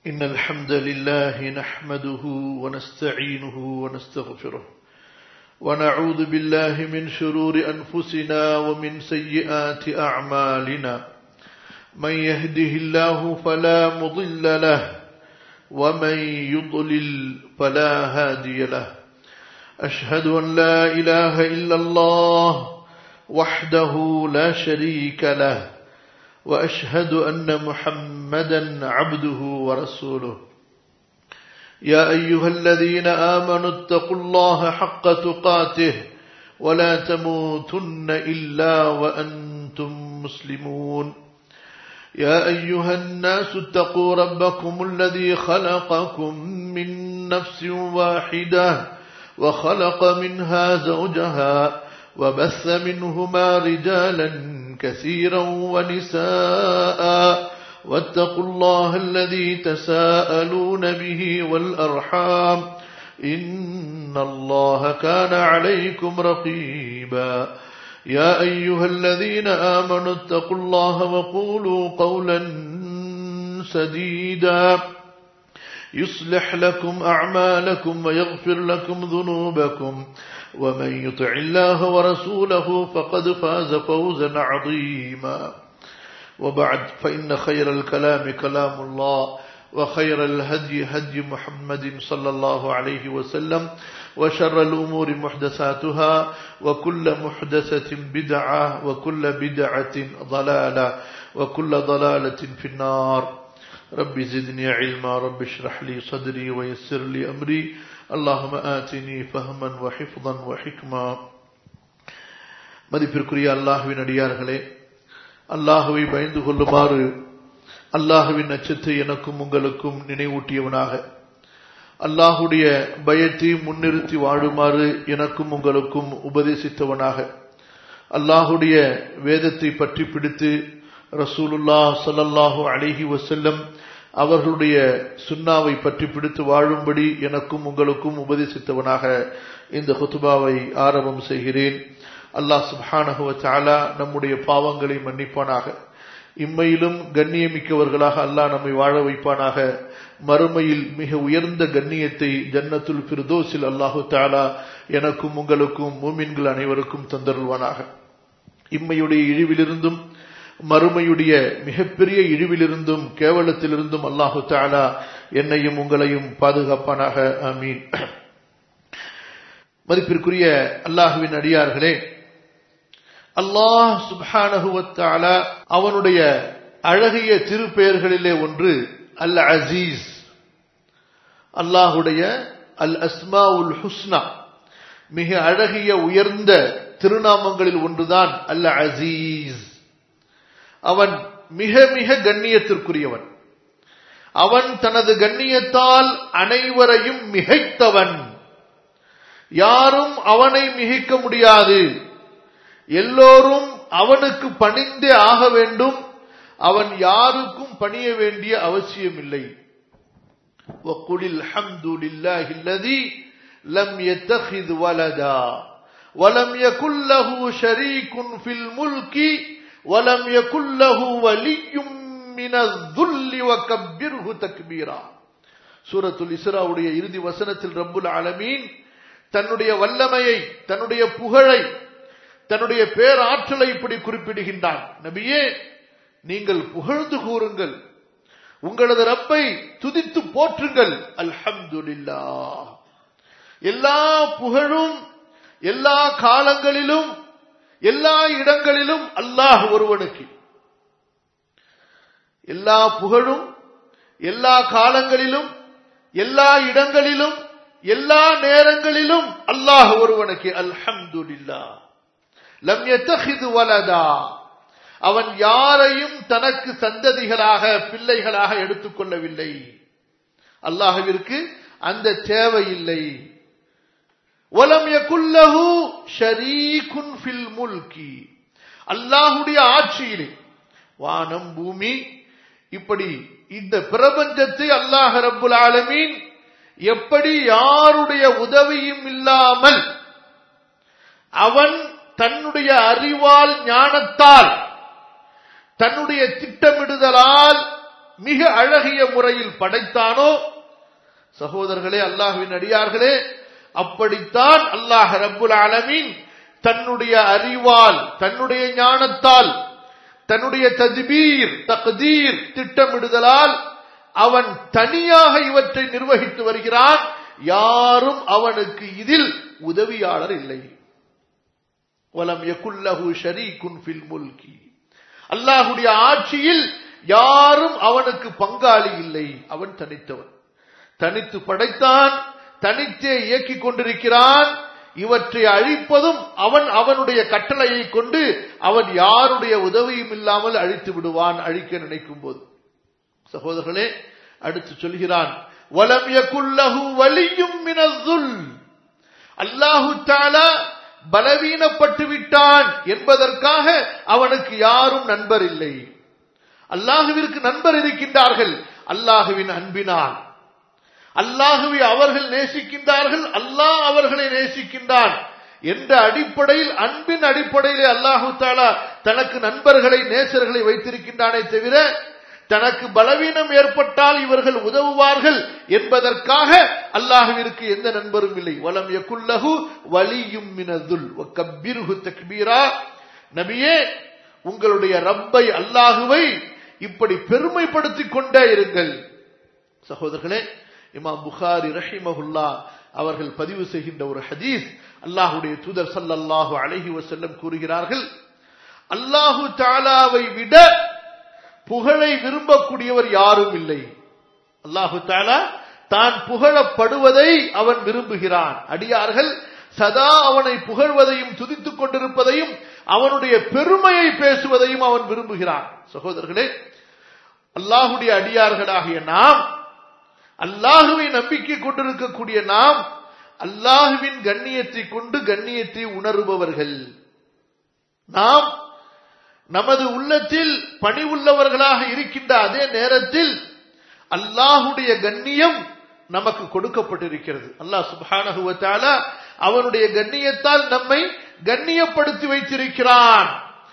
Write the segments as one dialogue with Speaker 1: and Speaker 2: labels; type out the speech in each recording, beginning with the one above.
Speaker 1: إن الحمد لله نحمده ونستعينه ونستغفره ونعوذ بالله من شرور أنفسنا ومن سيئات أعمالنا من يهده الله فلا مضل له ومن يضلل فلا هادي له أشهد أن لا إله إلا الله وحده لا شريك له وأشهد أن محمدا عبده ورسوله يا أيها الذين آمنوا اتقوا الله حق تقاته ولا تموتن إلا وأنتم مسلمون يا أيها الناس اتقوا ربكم الذي خلقكم من نفس واحدة وخلق منها زوجها وبث منهما رجالا كثيرا ونساء واتقوا الله الذي تساءلون به والأرحام إن الله كان عليكم رقيبا يا أيها الذين آمنوا اتقوا الله وقولوا قولا سديدا يصلح لكم أعمالكم ويغفر لكم ذنوبكم ومن يطع الله ورسوله فقد فاز فوزا عظيما وبعد فإن خير الكلام كلام الله وخير الهدي هدي محمد صلى الله عليه وسلم وشر الأمور محدثاتها وكل محدثة بدعة وكل بدعة ضلالة وكل ضلالة في النار رب زدني علما رب اشرح لي صدري ويسر لي أمري اللهم آتني فهما وحفظا وحكما மதிப்பிற்குரிய அல்லாஹுவின் அடியார்களே அல்லாஹுவை பயந்து கொள்ளுமாறு அல்லாஹுவின் நட்சத்தை எனக்கும் உங்களுக்கும் நினைவூட்டியவனாக அல்லாஹுடைய பயத்தை முன்னிறுத்தி வாழுமாறு எனக்கும் உங்களுக்கும் உபதேசித்தவனாக அல்லாஹுடைய வேதத்தை பற்றி பிடித்து ரசூலுல்லா சல்லல்லாஹு அலிஹி வசல்லம் அவர்களுடைய சுண்ணாவை பற்றி பிடித்து வாழும்படி எனக்கும் உங்களுக்கும் உபதேசித்தவனாக இந்த குத்துபாவை ஆரம்பம் செய்கிறேன் அல்லாஹ் சுபானகுவ சாலா நம்முடைய பாவங்களை மன்னிப்பானாக இம்மையிலும் கண்ணியமிக்கவர்களாக அல்லாஹ் நம்மை வாழ வைப்பானாக மறுமையில் மிக உயர்ந்த கண்ணியத்தை ஜன்னத்துல் பிரதோசில் அல்லாஹு தாலா எனக்கும் உங்களுக்கும் மூமின்கள் அனைவருக்கும் தந்தருள்வானாக இம்மையுடைய இழிவிலிருந்தும் மறுமையுடைய மிகப்பெரிய இழிவிலிருந்தும் கேவலத்திலிருந்தும் அல்லாஹு தாலா என்னையும் உங்களையும் பாதுகாப்பானாக ஆமீன் மதிப்பிற்குரிய அல்லாஹுவின் அடியார்களே அல்லாஹ் சுபானகுவத்தாலா அவனுடைய அழகிய திருப்பெயர்களிலே ஒன்று அல் அசீஸ் அல்லாஹுடைய அல் அஸ்மா உல் ஹுஸ்னா மிக அழகிய உயர்ந்த திருநாமங்களில் ஒன்றுதான் அல் அசீஸ் அவன் மிக மிக கண்ணியத்திற்குரியவன் அவன் தனது கண்ணியத்தால் அனைவரையும் மிகைத்தவன் யாரும் அவனை மிகைக்க முடியாது எல்லோரும் அவனுக்கு பணிந்தே ஆக வேண்டும் அவன் யாருக்கும் பணிய வேண்டிய அவசியம் இல்லை وقل الحمد لله الذي لم يتخذ ولدا ولم يكن له شريك في الملك ولم يكن له ولي من الذل وكبره تكبيرا சூரத்துல் இஸ்ராவுடைய இறுதி வசனத்தில் ரப்புல் ஆலமீன் தன்னுடைய வல்லமையை தன்னுடைய புகழை தன்னுடைய பேராற்றலை இப்படி குறிப்பிடுகின்றான் நபியே நீங்கள் புகழ்ந்து கூறுங்கள் உங்களது ரப்பை துதித்து போற்றுங்கள் அல்ஹம்துலில்லா எல்லா புகழும் எல்லா காலங்களிலும் எல்லா இடங்களிலும் அல்லாஹ் ஒருவனுக்கு எல்லா புகழும் எல்லா காலங்களிலும் எல்லா இடங்களிலும் எல்லா நேரங்களிலும் அல்லாஹ் ஒருவனுக்கு அல்ஹம்துலில்லா லம் யத்தஹிது வலதா அவன் யாரையும் தனக்கு சந்ததிகளாக பிள்ளைகளாக எடுத்துக்கொள்ளவில்லை அல்லாஹுவிற்கு அந்த தேவையில்லை வலம் யகுல்லஹு ஷரீகுன் ஃபில் முல்கி அல்லாஹுடைய ஆட்சியிலே வானம் பூமி இப்படி இந்த பிரபஞ்சத்தை அல்லாஹ் ரப்புல் ஆலமீன் எப்படி யாருடைய உதவியும் இல்லாமல் அவன் தன்னுடைய அறிவால் ஞானத்தால் தன்னுடைய திட்டமிடுதலால் மிக அழகிய முறையில் படைத்தானோ சகோதரர்களே அல்லாஹ்வின் அடியார்களே அப்படித்தான் அல்லாஹ் ரப்புல் ஆலமீன் தன்னுடைய அறிவால் தன்னுடைய ஞானத்தால் தன்னுடைய தத்பீர் தக்தீர் திட்டமிடுதலால் அவன் தனியாக இவற்றை நிர்வகித்து வருகிறான் யாரும் அவனுக்கு இதில் உதவியாளர் இல்லை வலம் யகுல்லஹு ஷரீகுன் ஃபில் முல்கி அல்லாஹுடைய ஆட்சியில் யாரும் அவனுக்கு பங்காளி இல்லை அவன் தனித்தவன் தனித்து படைத்தான் தனித்தே இயக்கிக் கொண்டிருக்கிறான் இவற்றை அழிப்பதும் அவன் அவனுடைய கட்டளையை கொண்டு அவன் யாருடைய உதவியும் இல்லாமல் அழித்து விடுவான் அழிக்க நினைக்கும் போது சகோதரர்களே அடுத்து சொல்கிறான் வலம் யகுல்லஹு வலியும் மினதுல் அல்லாஹு தாலா பலவீனப்பட்டு விட்டான் என்பதற்காக அவனுக்கு யாரும் நண்பர் இல்லை அல்லாஹுவிற்கு நண்பர் இருக்கின்றார்கள் அல்லாஹுவின் அன்பினால் அல்லாஹுவை அவர்கள் நேசிக்கின்றார்கள் அல்லாஹ் அவர்களை நேசிக்கின்றான் என்ற அடிப்படையில் அன்பின் அடிப்படையிலே அல்லாஹு தாலா தனக்கு நண்பர்களை நேசர்களை வைத்திருக்கின்றானே தவிர தனக்கு பலவீனம் ஏற்பட்டால் இவர்கள் உதவுவார்கள் என்பதற்காக அல்லாஹுவிற்கு எந்த நண்பரும் இல்லை வலம் யகுல்லஹு வலியும் மினதுல் கப்பீர்ஹு தக்பீரா நபியே உங்களுடைய ரப்பை அல்லாஹுவை இப்படி பெருமைப்படுத்திக் கொண்டே இருங்கள் சகோதரர்களே இமாம் புகாரி ரஹிமஹுல்லா அவர்கள் பதிவு செய்கின்ற ஒரு ஹதீஸ் அல்லாஹுடைய தூதர் சல்லல்லாஹு அலைஹி வஸல்லம் கூறுகிறார்கள் அல்லாஹு தாலாவை விட புகழை விரும்பக்கூடியவர் யாரும் இல்லை அல்லாஹு தாலா தான் புகழப்படுவதை அவன் விரும்புகிறான் அடியார்கள் சதா அவனை புகழ்வதையும் துதித்துக் கொண்டிருப்பதையும் அவனுடைய பெருமையை பேசுவதையும் அவன் விரும்புகிறான் சகோதரர்களே அல்லாஹுடைய அடியார்களாகிய நாம் அல்லாஹுவை நம்பிக்கை கொண்டிருக்கக்கூடிய நாம் அல்லாஹுவின் கண்ணியத்தை கொண்டு கண்ணியத்தை உணருபவர்கள் நாம் நமது உள்ளத்தில் பணி உள்ளவர்களாக இருக்கின்ற அதே நேரத்தில் அல்லாஹுடைய கண்ணியம் நமக்கு கொடுக்கப்பட்டிருக்கிறது அல்லாஹ் சுபானகுவத்தால அவனுடைய கண்ணியத்தால் நம்மை கண்ணியப்படுத்தி வைத்திருக்கிறான்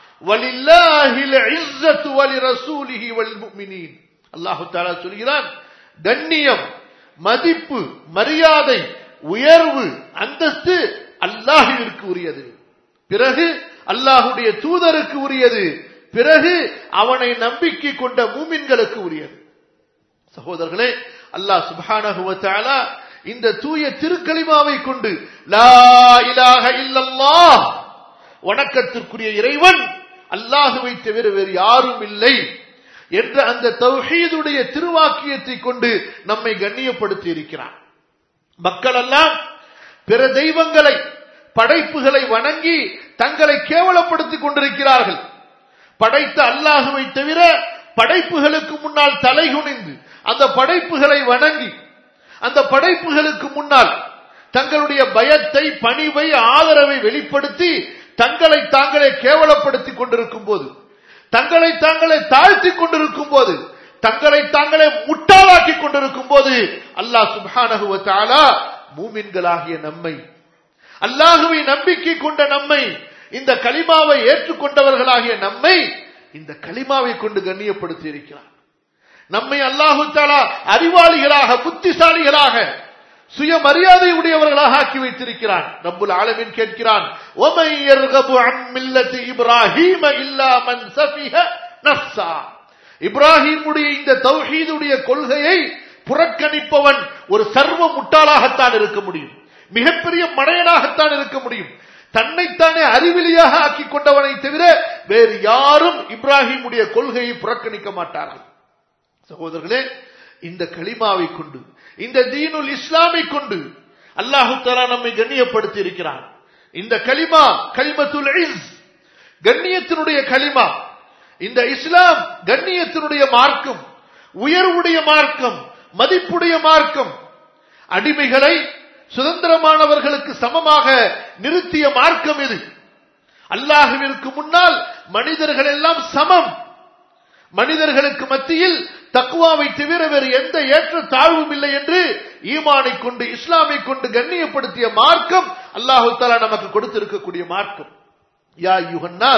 Speaker 1: அல்லாஹு தாலா சொல்கிறான் கண்ணியம் மதிப்பு மரியாதை உயர்வு அந்தஸ்து அல்லாஹுவிற்கு உரியது பிறகு அல்லாஹுடைய தூதருக்கு உரியது பிறகு அவனை நம்பிக்கை கொண்ட மூமின்களுக்கு உரியது சகோதரர்களே அல்லாஹ் சுபானகுவத்தால இந்த தூய திருக்கலிமாவை கொண்டு லா இலாக இல்லல்லாஹ் வணக்கத்திற்குரிய இறைவன் அல்லாஹுவை தவிர வேறு யாரும் இல்லை என்ற அந்த தௌஹீதுடைய திருவாக்கியத்தை கொண்டு நம்மை கண்ணியப்படுத்தி இருக்கிறான் மக்கள் எல்லாம் பிற தெய்வங்களை படைப்புகளை வணங்கி தங்களை கேவலப்படுத்திக் கொண்டிருக்கிறார்கள் படைத்த அல்லாஹுவை தவிர படைப்புகளுக்கு முன்னால் தலைகுனிந்து அந்த படைப்புகளை வணங்கி அந்த படைப்புகளுக்கு முன்னால் தங்களுடைய பயத்தை பணிவை ஆதரவை வெளிப்படுத்தி தங்களை தாங்களே கேவலப்படுத்திக் கொண்டிருக்கும் போது தங்களை தாங்களே தாழ்த்தி கொண்டிருக்கும் போது தங்களை தாங்களே முட்டாளாக்கி கொண்டிருக்கும் போது அல்லாஹ் சுபானகுவத்தாலா மூமின்களாகிய நம்மை அல்லாஹுவை நம்பிக்கை கொண்ட நம்மை இந்த களிமாவை ஏற்றுக்கொண்டவர்களாகிய நம்மை இந்த களிமாவை கொண்டு கண்ணியப்படுத்தி இருக்கிறார் நம்மை அல்லாஹு தாலா அறிவாளிகளாக புத்திசாலிகளாக சுயமரியாதை உடையவர்களாக ஆக்கி வைத்திருக்கிறான் ரப்புல் ஆலமின் கேட்கிறான் ஒமை யர்கபு அன் மில்லத்தி இப்ராஹீம இல்லா மன் சஃபிஹ நஃப்ஸா இப்ராஹிமுடைய இந்த தௌஹீதுடைய கொள்கையை புறக்கணிப்பவன் ஒரு சர்வ முட்டாளாகத்தான் இருக்க முடியும் மிகப்பெரிய மடையனாகத்தான் இருக்க முடியும் தன்னைத்தானே அறிவிலியாக ஆக்கிக் கொண்டவனை தவிர வேறு யாரும் இப்ராஹிமுடைய கொள்கையை புறக்கணிக்க மாட்டார்கள் சகோதரர்களே இந்த களிமாவை கொண்டு இந்த தீனுல் இஸ்லாமை கொண்டு அல்லாஹு தலா நம்மை கண்ணியப்படுத்தி இருக்கிறான் இந்த களிமா கலிமத்துல் இஸ் கண்ணியத்தினுடைய களிமா இந்த இஸ்லாம் கண்ணியத்தினுடைய மார்க்கம் உயர்வுடைய மார்க்கம் மதிப்புடைய மார்க்கம் அடிமைகளை சுதந்திரமானவர்களுக்கு சமமாக நிறுத்திய மார்க்கம் இது அல்லாஹுவிற்கு முன்னால் மனிதர்கள் எல்லாம் சமம் மனிதர்களுக்கு மத்தியில் தக்குவாவை தவிர வேறு எந்த ஏற்ற தாழ்வும் இல்லை என்று ஈமானை கொண்டு இஸ்லாமை கொண்டு கண்ணியப்படுத்திய மார்க்கம் அல்லாஹு தாலா நமக்கு கொடுத்திருக்கக்கூடிய மார்க்கம் யா யுகன்னாஸ்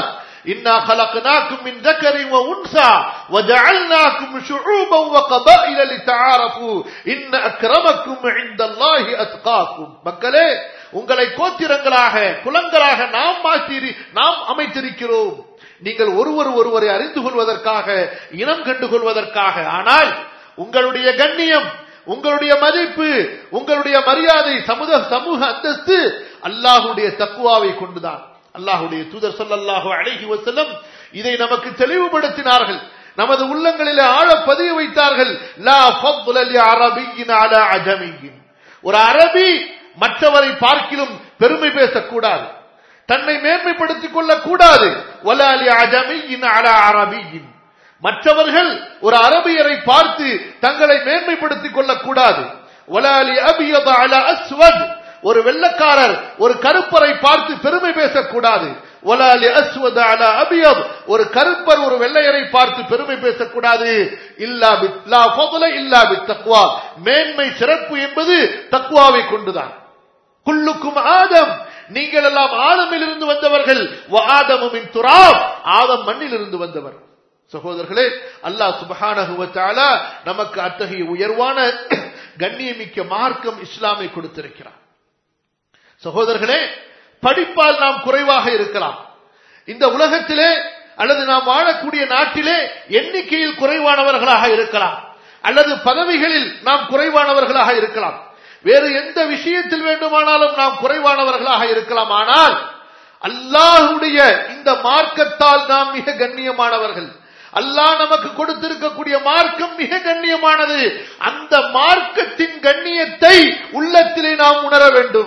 Speaker 1: இன்னா خلقناكم من ذكر وانثى وجعلناكم شعوبا وقبائل لتعارفوا ان اكرمكم عند الله اتقاكم மக்களே உங்களை கோத்திரங்களாக குலங்களாக நாம் மாற்றி நாம் அமைத்திருக்கிறோம் நீங்கள் ஒருவர் ஒருவரை அறிந்து கொள்வதற்காக இனம் கண்டு கொள்வதற்காக ஆனால் உங்களுடைய கண்ணியம் உங்களுடைய மதிப்பு உங்களுடைய மரியாதை சமூக சமூக அந்தஸ்து அல்லாஹுடைய தக்குவாவை கொண்டுதான் அல்லாஹுடைய தூதர் சொல்லல்லாஹு அழகி வசலம் இதை நமக்கு தெளிவுபடுத்தினார்கள் நமது உள்ளங்களிலே ஆழ பதிய வைத்தார்கள் லா ஃபضل لعربي على عجمي ஒரு அரபி மற்றவரை பார்க்கிலும் பெருமை பேசக்கூடாது தன்னை மேன்மைப்படுத்திக் கொள்ளக் கூடாது வலாலி அஜமியின் அல அரபியின் மற்றவர்கள் ஒரு அரபியரை பார்த்து தங்களை மேன்மைப்படுத்திக் கொள்ளக் கூடாது வலாலி அபியத அல அஸ்வத் ஒரு வெள்ளக்காரர் ஒரு கருப்பரை பார்த்து பெருமை பேசக்கூடாது ஒலாலி அஸ்வத அல அபியத் ஒரு கருப்பர் ஒரு வெள்ளையரை பார்த்து பெருமை பேசக்கூடாது இல்லா லா ஃபضல இல்லா பித்தக்வா மேன்மை சிறப்பு என்பது தக்வாவை கொண்டுதான் குல்லுக்கும் ஆதம் நீங்கள் எல்லாம் ஆதமில் இருந்து வந்தவர்கள் ஆதமுமின் துராப் ஆதம் மண்ணில் இருந்து வந்தவர் சகோதரர்களே அல்லாஹ் சுபஹானஹு வ தஆலா நமக்கு அத்தகைய உயர்வான கண்ணியமிக்க மார்க்கம் இஸ்லாமை கொடுத்திருக்கிறார் சகோதரர்களே படிப்பால் நாம் குறைவாக இருக்கலாம் இந்த உலகத்திலே அல்லது நாம் வாழக்கூடிய நாட்டிலே எண்ணிக்கையில் குறைவானவர்களாக இருக்கலாம் அல்லது பதவிகளில் நாம் குறைவானவர்களாக இருக்கலாம் வேறு எந்த விஷயத்தில் வேண்டுமானாலும் நாம் குறைவானவர்களாக இருக்கலாம் ஆனால் அல்லாஹுடைய இந்த மார்க்கத்தால் நாம் மிக கண்ணியமானவர்கள் அல்லாஹ் நமக்கு கொடுத்திருக்கக்கூடிய மார்க்கம் மிக கண்ணியமானது அந்த மார்க்கத்தின் கண்ணியத்தை உள்ளத்திலே நாம் உணர வேண்டும்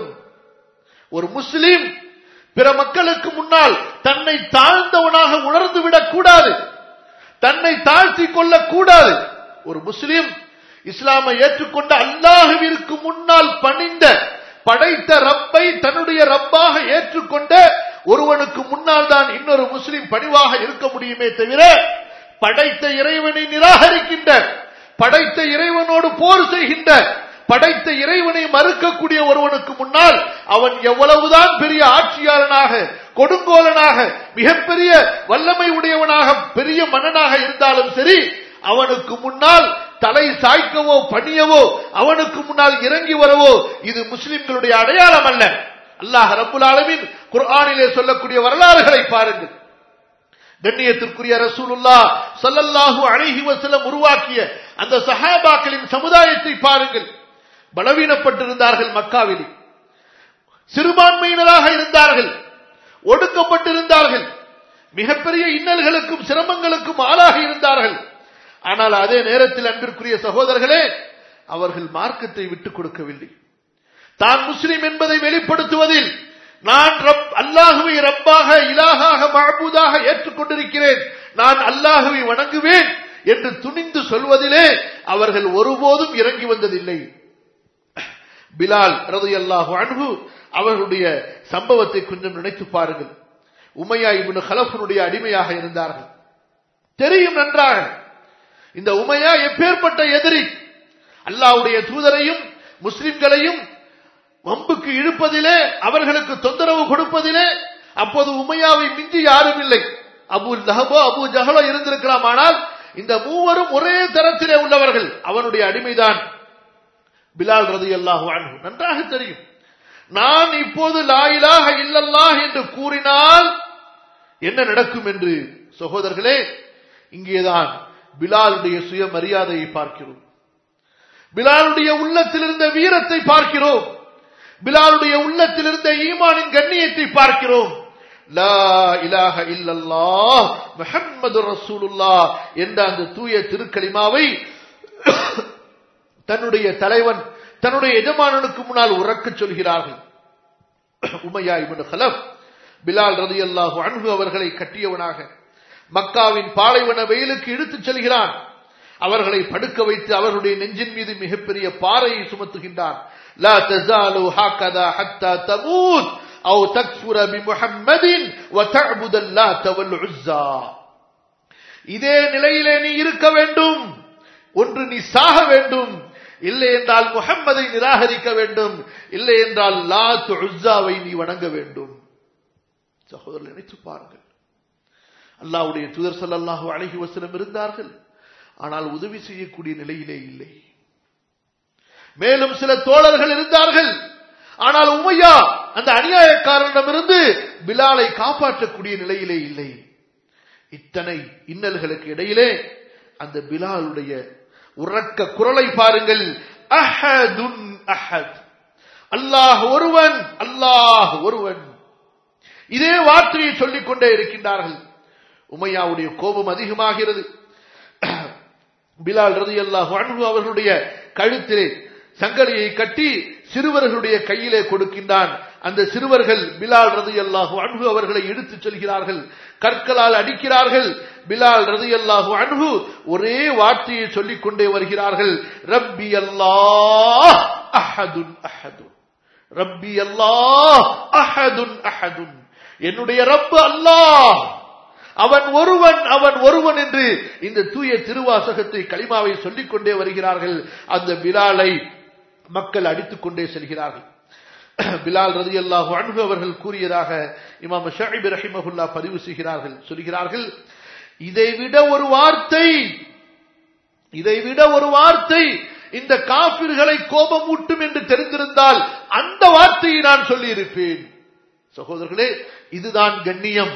Speaker 1: ஒரு முஸ்லிம் பிற மக்களுக்கு முன்னால் தன்னை தாழ்ந்தவனாக உணர்ந்து விடக் கூடாது தன்னை தாழ்த்தி கொள்ளக் கூடாது ஒரு முஸ்லிம் இஸ்லாமை ஏற்றுக்கொண்ட அல்லாஹுவிற்கு முன்னால் பணிந்த படைத்த ரப்பை தன்னுடைய ரப்பாக ஏற்றுக்கொண்ட ஒருவனுக்கு முன்னால் தான் இன்னொரு முஸ்லிம் பணிவாக இருக்க முடியுமே தவிர படைத்த இறைவனை நிராகரிக்கின்ற படைத்த இறைவனோடு போர் செய்கின்ற படைத்த இறைவனை மறுக்கக்கூடிய ஒருவனுக்கு முன்னால் அவன் எவ்வளவுதான் பெரிய ஆட்சியாளனாக கொடுங்கோலனாக மிகப்பெரிய வல்லமை உடையவனாக பெரிய மன்னனாக இருந்தாலும் சரி அவனுக்கு முன்னால் தலை சாய்க்கவோ பணியவோ அவனுக்கு முன்னால் இறங்கி வரவோ இது முஸ்லிம்களுடைய அடையாளம் அல்ல அல்லாஹ் ரப்புல் ஆலமின் குர்ஆனிலே சொல்லக்கூடிய வரலாறுகளை பாருங்கள் கண்ணியத்திற்குரிய ரசூலுல்லா சல்லல்லாஹு அலைஹி வஸல்லம் உருவாக்கிய அந்த சஹாபாக்களின் சமுதாயத்தை பாருங்கள் பலவீனப்பட்டிருந்தார்கள் மக்காவிலே சிறுபான்மையினராக இருந்தார்கள் ஒடுக்கப்பட்டிருந்தார்கள் மிகப்பெரிய இன்னல்களுக்கும் சிரமங்களுக்கும் ஆளாகி இருந்தார்கள் ஆனால் அதே நேரத்தில் அன்பிற்குரிய சகோதரர்களே அவர்கள் மார்க்கத்தை விட்டுக் கொடுக்கவில்லை தான் முஸ்லிம் என்பதை வெளிப்படுத்துவதில் நான் ரப் அல்லாஹுவை ரப்பாக இலாகாக மழபூதாக ஏற்றுக்கொண்டிருக்கிறேன் நான் அல்லாஹுவை வணங்குவேன் என்று துணிந்து சொல்வதிலே அவர்கள் ஒருபோதும் இறங்கி வந்ததில்லை பிலால் ரது அல்லாஹு அன்பு அவர்களுடைய சம்பவத்தை கொஞ்சம் நினைத்து பாருங்கள் உமையா இப்னு ஹலஃபனுடைய அடிமையாக இருந்தார்கள் தெரியும் நன்றாக இந்த உமையா எப்பேற்பட்ட எதிரி அல்லாவுடைய தூதரையும் முஸ்லிம்களையும் வம்புக்கு இழுப்பதிலே அவர்களுக்கு தொந்தரவு கொடுப்பதிலே அப்போது உமையாவை மிஞ்சி யாரும் இல்லை அபு லஹபோ அபு ஜஹலோ இருந்திருக்கலாம் ஆனால் இந்த மூவரும் ஒரே தரத்திலே உள்ளவர்கள் அவனுடைய அடிமைதான் பிலால் ரதி அல்லாஹு அன்ஹு நன்றாக தெரியும் நான் இப்போது லாயிலாக இல்லல்லாஹ் என்று கூறினால் என்ன நடக்கும் என்று சகோதரர்களே இங்கேதான் பிலாலுடைய சுயமரியாதையை பார்க்கிறோம் பிலாலுடைய உள்ளத்தில் இருந்த வீரத்தை பார்க்கிறோம் பிலாலுடைய உள்ளத்தில் இருந்த ஈமானின் கண்ணியத்தை பார்க்கிறோம் லா இலாஹ இல்லல்லாஹ் முஹம்மது ரசூலுல்லாஹ் என்ற அந்த தூய திருக்கலிமாவை தன்னுடைய தலைவன் தன்னுடைய எஜமானனுக்கு முன்னால் உறக்கச் சொல்கிறார்கள் உமையா இப்னு ஹலப் பிலால் ரலியல்லாஹு அன்ஹு அவர்களை கட்டியவனாக மக்காவின் பாலைவன வெயிலுக்கு இழுத்துச் செல்கிறான் அவர்களை படுக்க வைத்து அவர்களுடைய நெஞ்சின் மீது மிகப்பெரிய பாறையை சுமத்துகின்றான் லா தஸாலு ஹாகதா ஹத்தா தமூத் அவு தக்ஃபுர பிமுஹம்மதின் வ தஅபுத அல்லாஹ் வல் உஸ்ஸா இதே நிலையிலே நீ இருக்க வேண்டும் ஒன்று நீ சாக வேண்டும் இல்லை என்றால் முகம்மதை நிராகரிக்க வேண்டும் இல்லை என்றால் லாத் உஸ்ஸாவை நீ வணங்க வேண்டும் சகோதரர் நினைத்து பாருங்கள் அல்லாஹ்வுடைய தூதர் ஸல்லல்லாஹு அலைஹி வஸல்லம் இருந்தார்கள் ஆனால் உதவி செய்யக்கூடிய நிலையிலே இல்லை மேலும் சில தோழர்கள் இருந்தார்கள் ஆனால் உமையா அந்த அநியாயக்காரனிடமிருந்து பிலாலை காப்பாற்றக்கூடிய நிலையிலே இல்லை இத்தனை இன்னல்களுக்கு இடையிலே அந்த பிலாலுடைய உறக்க குரலை பாருங்கள் அஹதுன் அஹத் அல்லாஹ் ஒருவன் அல்லாஹ் ஒருவன் இதே வார்த்தையை சொல்லிக் கொண்டே இருக்கின்றார்கள் உமையாவுடைய கோபம் அதிகமாகிறது பிலால் ரதி அல்லாஹ் அவர்களுடைய கழுத்திலே சங்கலியை கட்டி சிறுவர்களுடைய கையிலே கொடுக்கின்றான் அந்த சிறுவர்கள் பிலால் ரதி அல்லாஹு அன்பு அவர்களை இழுத்துச் செல்கிறார்கள் கற்களால் அடிக்கிறார்கள் பிலால் ரதி அல்லாஹு அன்பு ஒரே வார்த்தையை சொல்லிக் கொண்டே வருகிறார்கள் ரப்பி அல்லாஹ் அஹதுன் அஹதுன் ரப்பி அல்லாஹ் அஹதுன் அஹதுன் என்னுடைய ரப்பு அல்லாஹ் அவன் ஒருவன் அவன் ஒருவன் என்று இந்த தூய திருவாசகத்தை களிமாவை சொல்லிக் கொண்டே வருகிறார்கள் அந்த பிலாலை மக்கள் அடித்துக் கொண்டே செல்கிறார்கள் பிலால் ரதி அல்லாஹு அன்பு அவர்கள் கூறியதாக இமாம் ஷாஹிப் ரஹிமகுல்லா பதிவு செய்கிறார்கள் சொல்கிறார்கள் இதைவிட ஒரு வார்த்தை இதைவிட ஒரு வார்த்தை இந்த காபிர்களை கோபமூட்டும் என்று தெரிந்திருந்தால் அந்த வார்த்தையை நான் சொல்லியிருப்பேன் சகோதரர்களே இதுதான் கண்ணியம்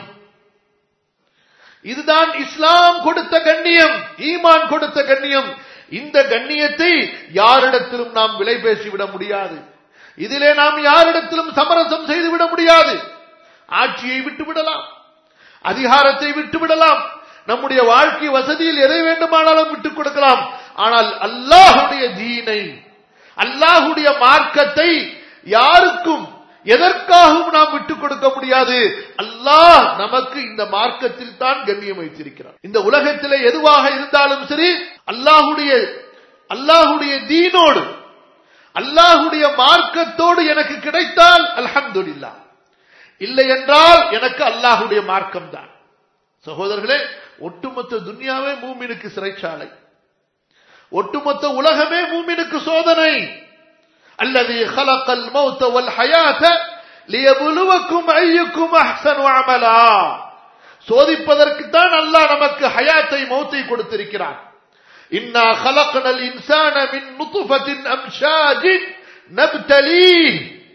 Speaker 1: இதுதான் இஸ்லாம் கொடுத்த கண்ணியம் ஈமான் கொடுத்த கண்ணியம் இந்த கண்ணியத்தை யாரிடத்திலும் நாம் விலை பேசிவிட முடியாது இதிலே நாம் யாரிடத்திலும் சமரசம் செய்துவிட முடியாது ஆட்சியை விட்டு விடலாம் அதிகாரத்தை விட்டு விடலாம் நம்முடைய வாழ்க்கை வசதியில் எதை வேண்டுமானாலும் விட்டுக் கொடுக்கலாம் ஆனால் அல்லாஹுடைய தீனை அல்லாஹுடைய மார்க்கத்தை யாருக்கும் எதற்காகவும் நாம் விட்டுக் கொடுக்க முடியாது அல்லாஹ் நமக்கு இந்த மார்க்கத்தில் தான் கண்ணியம் வைத்திருக்கிறார் இந்த உலகத்திலே எதுவாக இருந்தாலும் சரி அல்லாஹுடைய அல்லாஹுடைய தீனோடு அல்லாஹுடைய மார்க்கத்தோடு எனக்கு கிடைத்தால் அல்ஹம்துலில்லா இல்லை என்றால் எனக்கு அல்லாஹுடைய மார்க்கம் தான் சகோதரர்களே ஒட்டுமொத்த துன்யாவே மூமினுக்கு சிறைச்சாலை ஒட்டுமொத்த உலகமே மூமினுக்கு சோதனை அல்லது خلق الموت والحياة ليبلوكم أيكم أحسن عملا சோதிப்பதற்கு தான் அல்லாஹ் நமக்கு ஹயாத்தை மௌத்தை கொடுத்திருக்கிறான் இன்னா خلقنا الانسان من نطفة امشاج نبتليه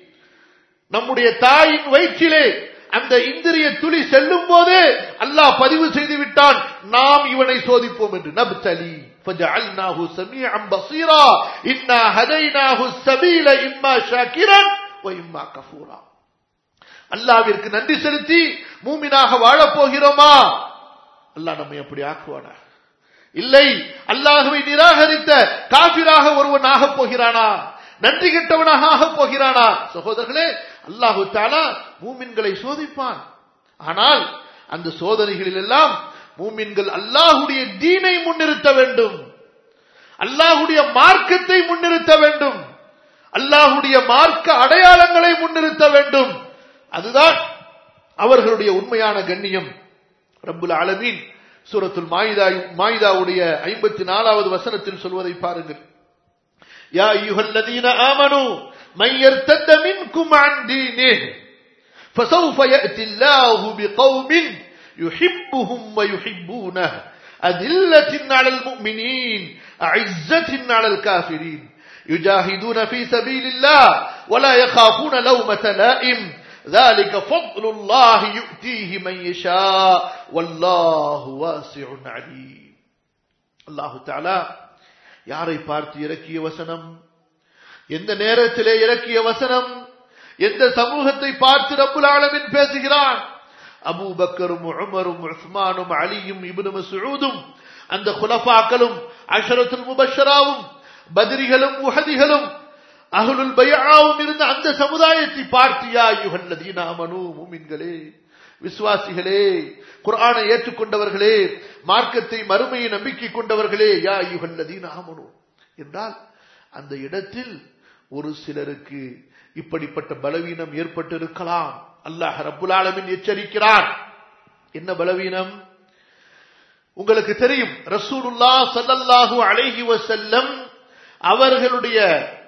Speaker 1: நம்முடைய தாயின் வயிற்றிலே அந்த இந்திரிய துளி செல்லும் போதே அல்லாஹ் பதிவு செய்து விட்டான் நாம் இவனை சோதிப்போம் என்று நப்தலி فجعلناه سميعا بصيرا إنا هديناه السبيل إما شاكرا وإما كفورا அல்லாவிற்கு நன்றி செலுத்தி மூமினாக வாழப் போகிறோமா அல்லாஹ் நம்மை அப்படி ஆக்குவானா இல்லை அல்லாஹுவை நிராகரித்த காபிராக ஒருவன் ஆகப் போகிறானா நன்றி கெட்டவனாக ஆகப் போகிறானா சகோதரர்களே அல்லாஹு தாலா மூமின்களை சோதிப்பான் ஆனால் அந்த சோதனைகளில் எல்லாம் மூமின்கள் அல்லாஹுடைய தீனை முன்னிறுத்த வேண்டும் அல்லாஹுடைய மார்க்கத்தை முன்னிறுத்த வேண்டும் அல்லாஹுடைய மார்க்க அடையாளங்களை முன்னிறுத்த வேண்டும் அதுதான் அவர்களுடைய உண்மையான கண்ணியம் ரப்புல் ஆலமீன் சூரத்துல் மாயிதா மாயிதாவுடைய ஐம்பத்தி நாலாவது வசனத்தில் சொல்வதை பாருங்கள் யா ஐயுஹல்லதீன ஆமனு من يرتد منكم عن دينه فسوف يأتي الله بقوم يحبهم ويحبونه أذلة على المؤمنين أعزة على الكافرين يجاهدون في سبيل الله ولا يخافون لومة لائم ذلك فضل الله يؤتيه من يشاء والله واسع عليم الله تعالى யாரை பார்த்து இறக்கிய வசனம் எந்த நேரத்திலே இறக்கிய வசனம் எந்த சமூகத்தை பார்த்து ரப்புல் ஆலமின் பேசுகிறான் அபூபக்கரும் உமரும் உஸ்மானும் அலியும் இப்னு மஸ்ஊதும் அந்த குலஃபாக்களும் அஷரத்துல் முபஷராவும் பத்ரிகளும் உஹதிகளும் அஹ்லுல் பைஆவும் இருந்த அந்த சமுதாயத்தை பார்த்து யா அய்யுஹல்லதீன ஆமனூ மூமின்களே விசுவாசிகளே குர்ஆனை ஏற்றுக்கொண்டவர்களே மார்க்கத்தை மறுமையை நம்பிக்கை கொண்டவர்களே யா அய்யுஹல்லதீன ஆமனூ என்றால் அந்த இடத்தில் ஒரு சிலருக்கு இப்படிப்பட்ட பலவீனம் ஏற்பட்டு இருக்கலாம் அல்லாஹ் ரப்புல் ஆலமின் எச்சரிக்கிறார் என்ன பலவீனம் உங்களுக்கு தெரியும் ரசூலுல்லா சல்லல்லாஹு அலைஹி வஸல்லம் அவர்களுடைய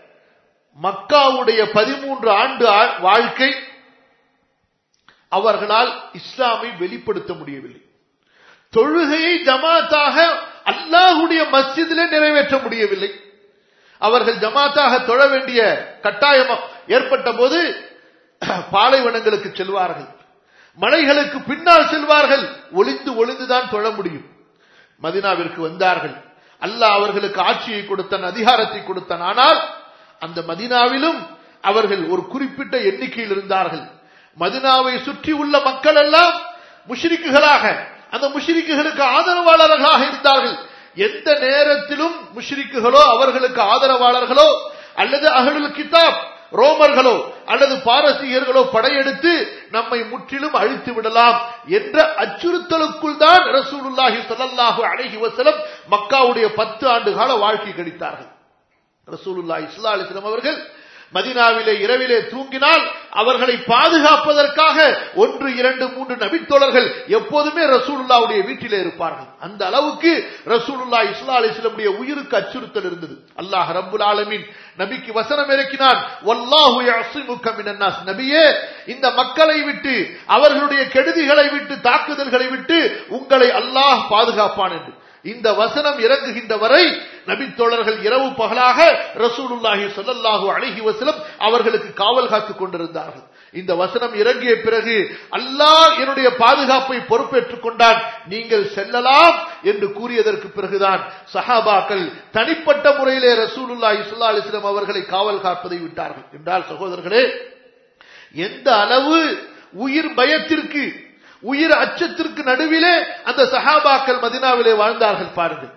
Speaker 1: மக்காவுடைய பதிமூன்று ஆண்டு வாழ்க்கை அவர்களால் இஸ்லாமை வெளிப்படுத்த முடியவில்லை தொழுகையை ஜமாத்தாக அல்லாஹுடைய மஸ்ஜிதிலே நிறைவேற்ற முடியவில்லை அவர்கள் ஜமாத்தாக தொழ வேண்டிய கட்டாயம் ஏற்பட்ட போது பாலைவனங்களுக்கு செல்வார்கள் மலைகளுக்கு பின்னால் செல்வார்கள் ஒளிந்து ஒளிந்துதான் தொழ முடியும் மதினாவிற்கு வந்தார்கள் அல்லாஹ் அவர்களுக்கு ஆட்சியை கொடுத்தான் அதிகாரத்தை கொடுத்தான் ஆனால் அந்த மதினாவிலும் அவர்கள் ஒரு குறிப்பிட்ட எண்ணிக்கையில் இருந்தார்கள் மதினாவை சுற்றி உள்ள மக்கள் எல்லாம் முஷ்ரிக்குகளாக அந்த முஷ்ரிக்குகளுக்கு ஆதரவாளர்களாக இருந்தார்கள் எந்த நேரத்திலும் முஷ்ரிக்குகளோ அவர்களுக்கு ஆதரவாளர்களோ அல்லது அகலுல் கிதாப் ரோமர்களோ அல்லது பாரசீகர்களோ படையெடுத்து நம்மை முற்றிலும் அழித்து விடலாம் என்ற அச்சுறுத்தலுக்குள் தான் ரசூலுல்லாஹி ஸல்லல்லாஹு அலைஹி வஸல்லம் மக்காவுடைய பத்து ஆண்டு கால வாழ்க்கை கழித்தார்கள் ரசூலுல்லாஹி ஸல்லல்லாஹு அலைஹி வஸல்லம் அவர்கள் மதினாவிலே இரவிலே தூங்கினால் அவர்களை பாதுகாப்பதற்காக ஒன்று இரண்டு மூன்று நபித்தோழர்கள் எப்போதுமே ரசூலுல்லாவுடைய வீட்டிலே இருப்பார்கள் அந்த அளவுக்கு ரசூலுல்லா இஸ்லா அலிஸ்லமுடைய உயிருக்கு அச்சுறுத்தல் இருந்தது அல்லாஹ் ரப்புல் ஆலமீன் நபிக்கு வசனம் இறக்கினான் வல்லாஹு யஸிமுக மினன்னாஸ் நபியே இந்த மக்களை விட்டு அவர்களுடைய கெடுதிகளை விட்டு தாக்குதல்களை விட்டு உங்களை அல்லாஹ் பாதுகாப்பான் என்று இந்த வசனம் இறங்குகின்ற வரை நபித்தோழர்கள் இரவு பகலாக ரசூலுல்லாஹி சொல்லல்லாஹு அழகி வசலம் அவர்களுக்கு காவல் காத்துக் கொண்டிருந்தார்கள் இந்த வசனம் இறங்கிய பிறகு அல்லாஹ் என்னுடைய பாதுகாப்பை பொறுப்பேற்றுக் கொண்டான் நீங்கள் செல்லலாம் என்று கூறியதற்கு பிறகுதான் சஹாபாக்கள் தனிப்பட்ட முறையிலே ரசூலுல்லா இஸ்லா அலிஸ்லாம் அவர்களை காவல் காப்பதை விட்டார்கள் என்றால் சகோதரர்களே எந்த அளவு உயிர் பயத்திற்கு உயிர் அச்சத்திற்கு நடுவிலே அந்த சஹாபாக்கள் மதினாவிலே வாழ்ந்தார்கள் பாருங்கள்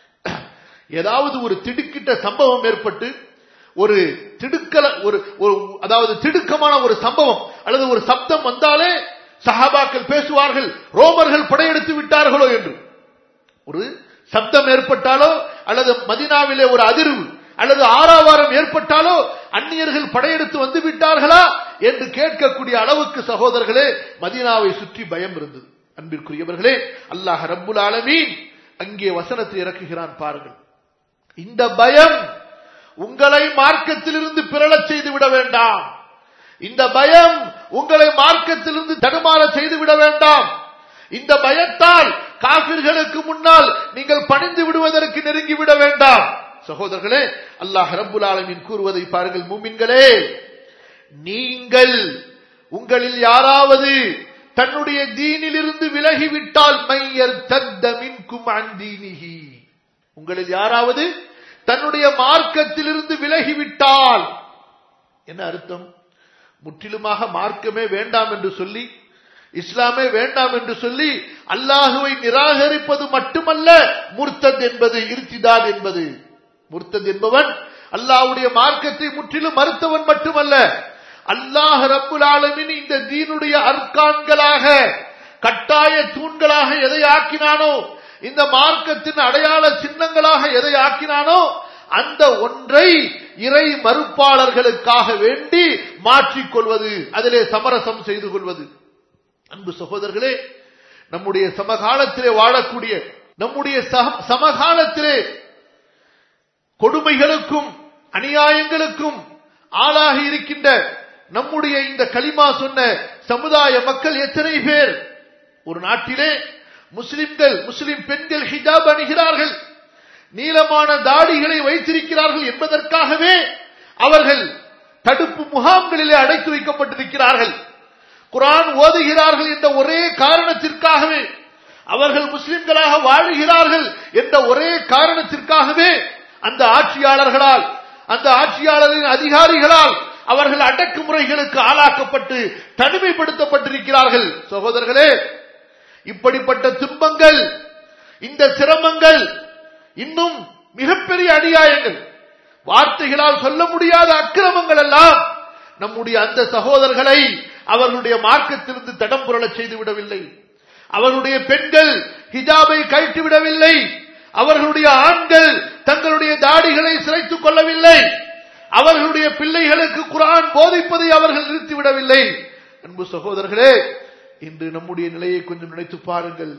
Speaker 1: ஏதாவது ஒரு திடுக்கிட்ட சம்பவம் ஏற்பட்டு ஒரு திடுக்கல ஒரு அதாவது திடுக்கமான ஒரு சம்பவம் அல்லது ஒரு சப்தம் வந்தாலே சஹாபாக்கள் பேசுவார்கள் ரோமர்கள் படையெடுத்து விட்டார்களோ என்று ஒரு சப்தம் ஏற்பட்டாலோ அல்லது மதினாவிலே ஒரு அதிர்வு அல்லது ஆறாவாரம் ஏற்பட்டாலோ அந்நியர்கள் படையெடுத்து வந்து விட்டார்களா என்று கேட்கக்கூடிய அளவுக்கு சகோதரர்களே மதீனாவை சுற்றி பயம் இருந்தது அன்பிற்குரியவர்களே அல்லாஹ் ரப்புல் ஆலமீன் அங்கே வசனத்தை இறக்குகிறான் பாருங்கள் இந்த பயம் உங்களை மார்க்கத்திலிருந்து பிறளச் செய்து விட வேண்டாம் இந்த பயம் உங்களை மார்க்கத்திலிருந்து தடுமாற செய்து விட வேண்டாம் இந்த பயத்தால் காபிர்களுக்கு முன்னால் நீங்கள் பணிந்து விடுவதற்கு நெருங்கி விட வேண்டாம் சகோதரர்களே அல்லாஹ் ரப்புல் ஆலமின் கூறுவதை பாருங்கள் மூமின்களே நீங்கள் உங்களில் யாராவது தன்னுடைய தீனிலிருந்து விலகிவிட்டால் மையர் தத்த மின்கும் அந்தீனிகி உங்களில் யாராவது தன்னுடைய மார்க்கத்திலிருந்து விலகிவிட்டால் என்ன அர்த்தம் முற்றிலுமாக மார்க்கமே வேண்டாம் என்று சொல்லி இஸ்லாமே வேண்டாம் என்று சொல்லி அல்லாஹுவை நிராகரிப்பது மட்டுமல்ல முர்த்தத் என்பது இருத்திதான் என்பது முர்த்தத் என்பவன் அல்லாஹ்வுடைய மார்க்கத்தை முற்றிலும் மறுத்தவன் மட்டுமல்ல அல்லாஹ் ரப்புல் ஆலமின் இந்த தீனுடைய அர்க்கான்களாக கட்டாய தூண்களாக எதை ஆக்கினானோ இந்த மார்க்கத்தின் அடையாள சின்னங்களாக எதை ஆக்கினானோ அந்த ஒன்றை இறை மறுப்பாளர்களுக்காக வேண்டி மாற்றிக்கொள்வது அதிலே சமரசம் செய்து கொள்வது அன்பு சகோதரர்களே நம்முடைய சமகாலத்திலே வாழக்கூடிய நம்முடைய சமகாலத்திலே கொடுமைகளுக்கும் அநியாயங்களுக்கும் ஆளாகி இருக்கின்ற நம்முடைய இந்த களிமா சொன்ன சமுதாய மக்கள் எத்தனை பேர் ஒரு நாட்டிலே முஸ்லிம்கள் முஸ்லிம் பெண்கள் ஹிஜாப் அணிகிறார்கள் நீளமான தாடிகளை வைத்திருக்கிறார்கள் என்பதற்காகவே அவர்கள் தடுப்பு முகாம்களிலே அடைத்து வைக்கப்பட்டிருக்கிறார்கள் குரான் ஓதுகிறார்கள் என்ற ஒரே காரணத்திற்காகவே அவர்கள் முஸ்லிம்களாக வாழுகிறார்கள் என்ற ஒரே காரணத்திற்காகவே அந்த ஆட்சியாளர்களால் அந்த ஆட்சியாளரின் அதிகாரிகளால் அவர்கள் அடக்குமுறைகளுக்கு ஆளாக்கப்பட்டு தனிமைப்படுத்தப்பட்டிருக்கிறார்கள் சகோதரர்களே இப்படிப்பட்ட துன்பங்கள் இந்த சிரமங்கள் இன்னும் மிகப்பெரிய அநியாயங்கள் வார்த்தைகளால் சொல்ல முடியாத அக்கிரமங்கள் எல்லாம் நம்முடைய அந்த சகோதரர்களை அவர்களுடைய மார்க்கத்திலிருந்து தடம் புரளச் செய்து விடவில்லை அவர்களுடைய பெண்கள் ஹிஜாபை கழட்டி விடவில்லை அவர்களுடைய ஆண்கள் தங்களுடைய தாடிகளை சிறைத்துக் கொள்ளவில்லை அவர்களுடைய பிள்ளைகளுக்கு குரான் போதிப்பதை அவர்கள் நிறுத்திவிடவில்லை அன்பு சகோதரர்களே இன்று நம்முடைய நிலையை கொஞ்சம் நினைத்து பாருங்கள்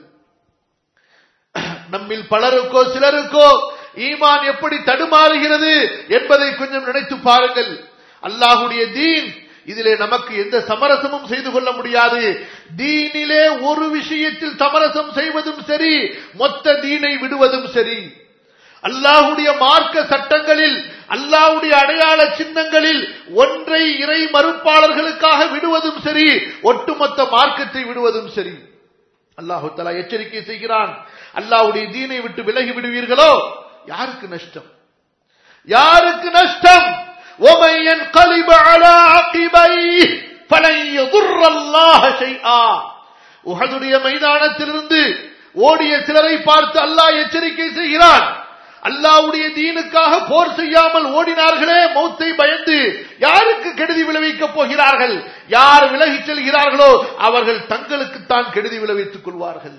Speaker 1: நம்மில் பலருக்கோ சிலருக்கோ ஈமான் எப்படி தடுமாறுகிறது என்பதை கொஞ்சம் நினைத்து பாருங்கள் அல்லாஹுடைய தீன் இதிலே நமக்கு எந்த சமரசமும் செய்து கொள்ள முடியாது தீனிலே ஒரு விஷயத்தில் சமரசம் செய்வதும் சரி மொத்த தீனை விடுவதும் சரி அல்லாஹுடைய மார்க்க சட்டங்களில் அல்லாஹுடைய அடையாள சின்னங்களில் ஒன்றை இறை மறுப்பாளர்களுக்காக விடுவதும் சரி ஒட்டுமொத்த மார்க்கத்தை விடுவதும் சரி அல்லாஹு தலா எச்சரிக்கை செய்கிறான் அல்லாஹுடைய தீனை விட்டு விலகி விடுவீர்களோ யாருக்கு நஷ்டம் யாருக்கு நஷ்டம் ومن ينقلب على عقبيه فلن يضر الله شيئا உஹதுடைய மைதானத்திலிருந்து ஓடிய சிலரை பார்த்து அல்லாஹ் எச்சரிக்கை செய்கிறான் அல்லாவுடைய தீனுக்காக போர் செய்யாமல் ஓடினார்களே மௌத்தை பயந்து யாருக்கு கெடுதி விளைவிக்கப் போகிறார்கள் யார் விலகிச் செல்கிறார்களோ அவர்கள் தங்களுக்குத்தான் கெடுதி விளைவித்துக் கொள்வார்கள்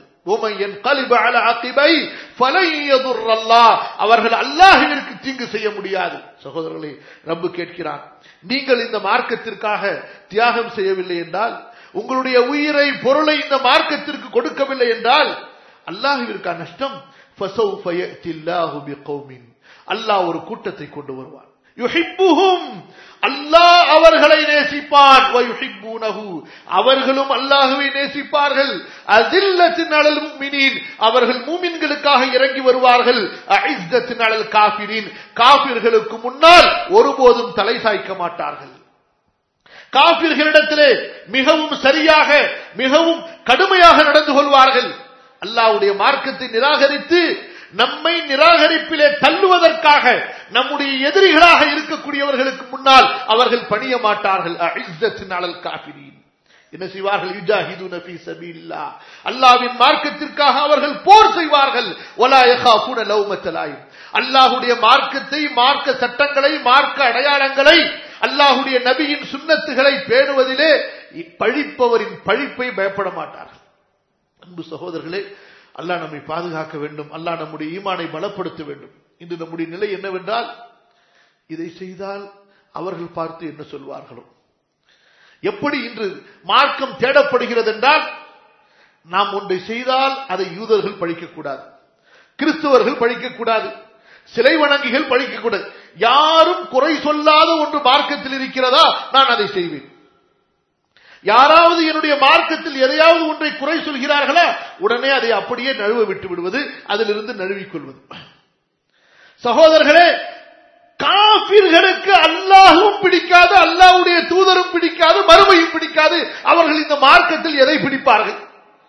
Speaker 1: அவர்கள் அல்லாஹுவிற்கு தீங்கு செய்ய முடியாது சகோதரர்களே ரப்பு கேட்கிறான் நீங்கள் இந்த மார்க்கத்திற்காக தியாகம் செய்யவில்லை என்றால் உங்களுடைய உயிரை பொருளை இந்த மார்க்கத்திற்கு கொடுக்கவில்லை என்றால் அல்லாஹுவிற்கா நஷ்டம் அல்லாஹ் ஒரு கூட்டத்தை கொண்டு வருவான் அல்லாஹ் அவர்களை நேசிப்பான் அவர்களும் அல்லாஹுவை நேசிப்பார்கள் அதில்லத்தின் அழல் முமினின் அவர்கள் மூமின்களுக்காக இறங்கி வருவார்கள் அஇஸ்தத்தின் அழல் காபிரின் காபிர்களுக்கு முன்னால் ஒருபோதும் தலை சாய்க்க மாட்டார்கள் காபிர்களிடத்திலே மிகவும் சரியாக மிகவும் கடுமையாக நடந்து கொள்வார்கள் அல்லாவுடைய மார்க்கத்தை நிராகரித்து நம்மை நிராகரிப்பிலே தள்ளுவதற்காக நம்முடைய எதிரிகளாக இருக்கக்கூடியவர்களுக்கு முன்னால் அவர்கள் பணிய மாட்டார்கள் காபிரீன் என்ன செய்வார்கள் யுஜாஹிதுன ஃபீ சபீலில்லாஹ் அல்லாஹ்வின் மார்க்கத்திற்காக அவர்கள் போர் செய்வார்கள் வலா யகாஃபுன லௌமத்த லாயிம் அல்லாஹ்வுடைய மார்க்கத்தை மார்க்க சட்டங்களை மார்க்க அடையாளங்களை அல்லாஹ்வுடைய நபியின் சுன்னத்துகளை பேணுவதிலே பழிப்பவரின் பழிப்பை பயப்பட மாட்டார்கள் அன்பு சகோதரர்களே அல்லாஹ் நம்மை பாதுகாக்க வேண்டும் அல்லாஹ் நம்முடைய ஈமானை பலப்படுத்த வேண்டும் இன்று நம்முடைய நிலை என்னவென்றால் இதை செய்தால் அவர்கள் பார்த்து என்ன சொல்வார்களோ எப்படி இன்று மார்க்கம் தேடப்படுகிறது என்றால் நாம் ஒன்றை செய்தால் அதை யூதர்கள் பழிக்கக்கூடாது கிறிஸ்தவர்கள் பழிக்கக்கூடாது சிலை வணங்கிகள் பழிக்கக்கூடாது யாரும் குறை சொல்லாத ஒன்று மார்க்கத்தில் இருக்கிறதா நான் அதை செய்வேன் யாராவது என்னுடைய மார்க்கத்தில் எதையாவது ஒன்றை குறை சொல்கிறார்களா உடனே அதை அப்படியே நழுவ விட்டு விடுவது அதிலிருந்து நழுவிக்கொள்வது சகோதரர்களே காபிர்களுக்கு அல்லாஹும் பிடிக்காது அல்லாஹுடைய தூதரும் பிடிக்காது மறுமையும் பிடிக்காது அவர்கள் இந்த மார்க்கத்தில் எதை பிடிப்பார்கள்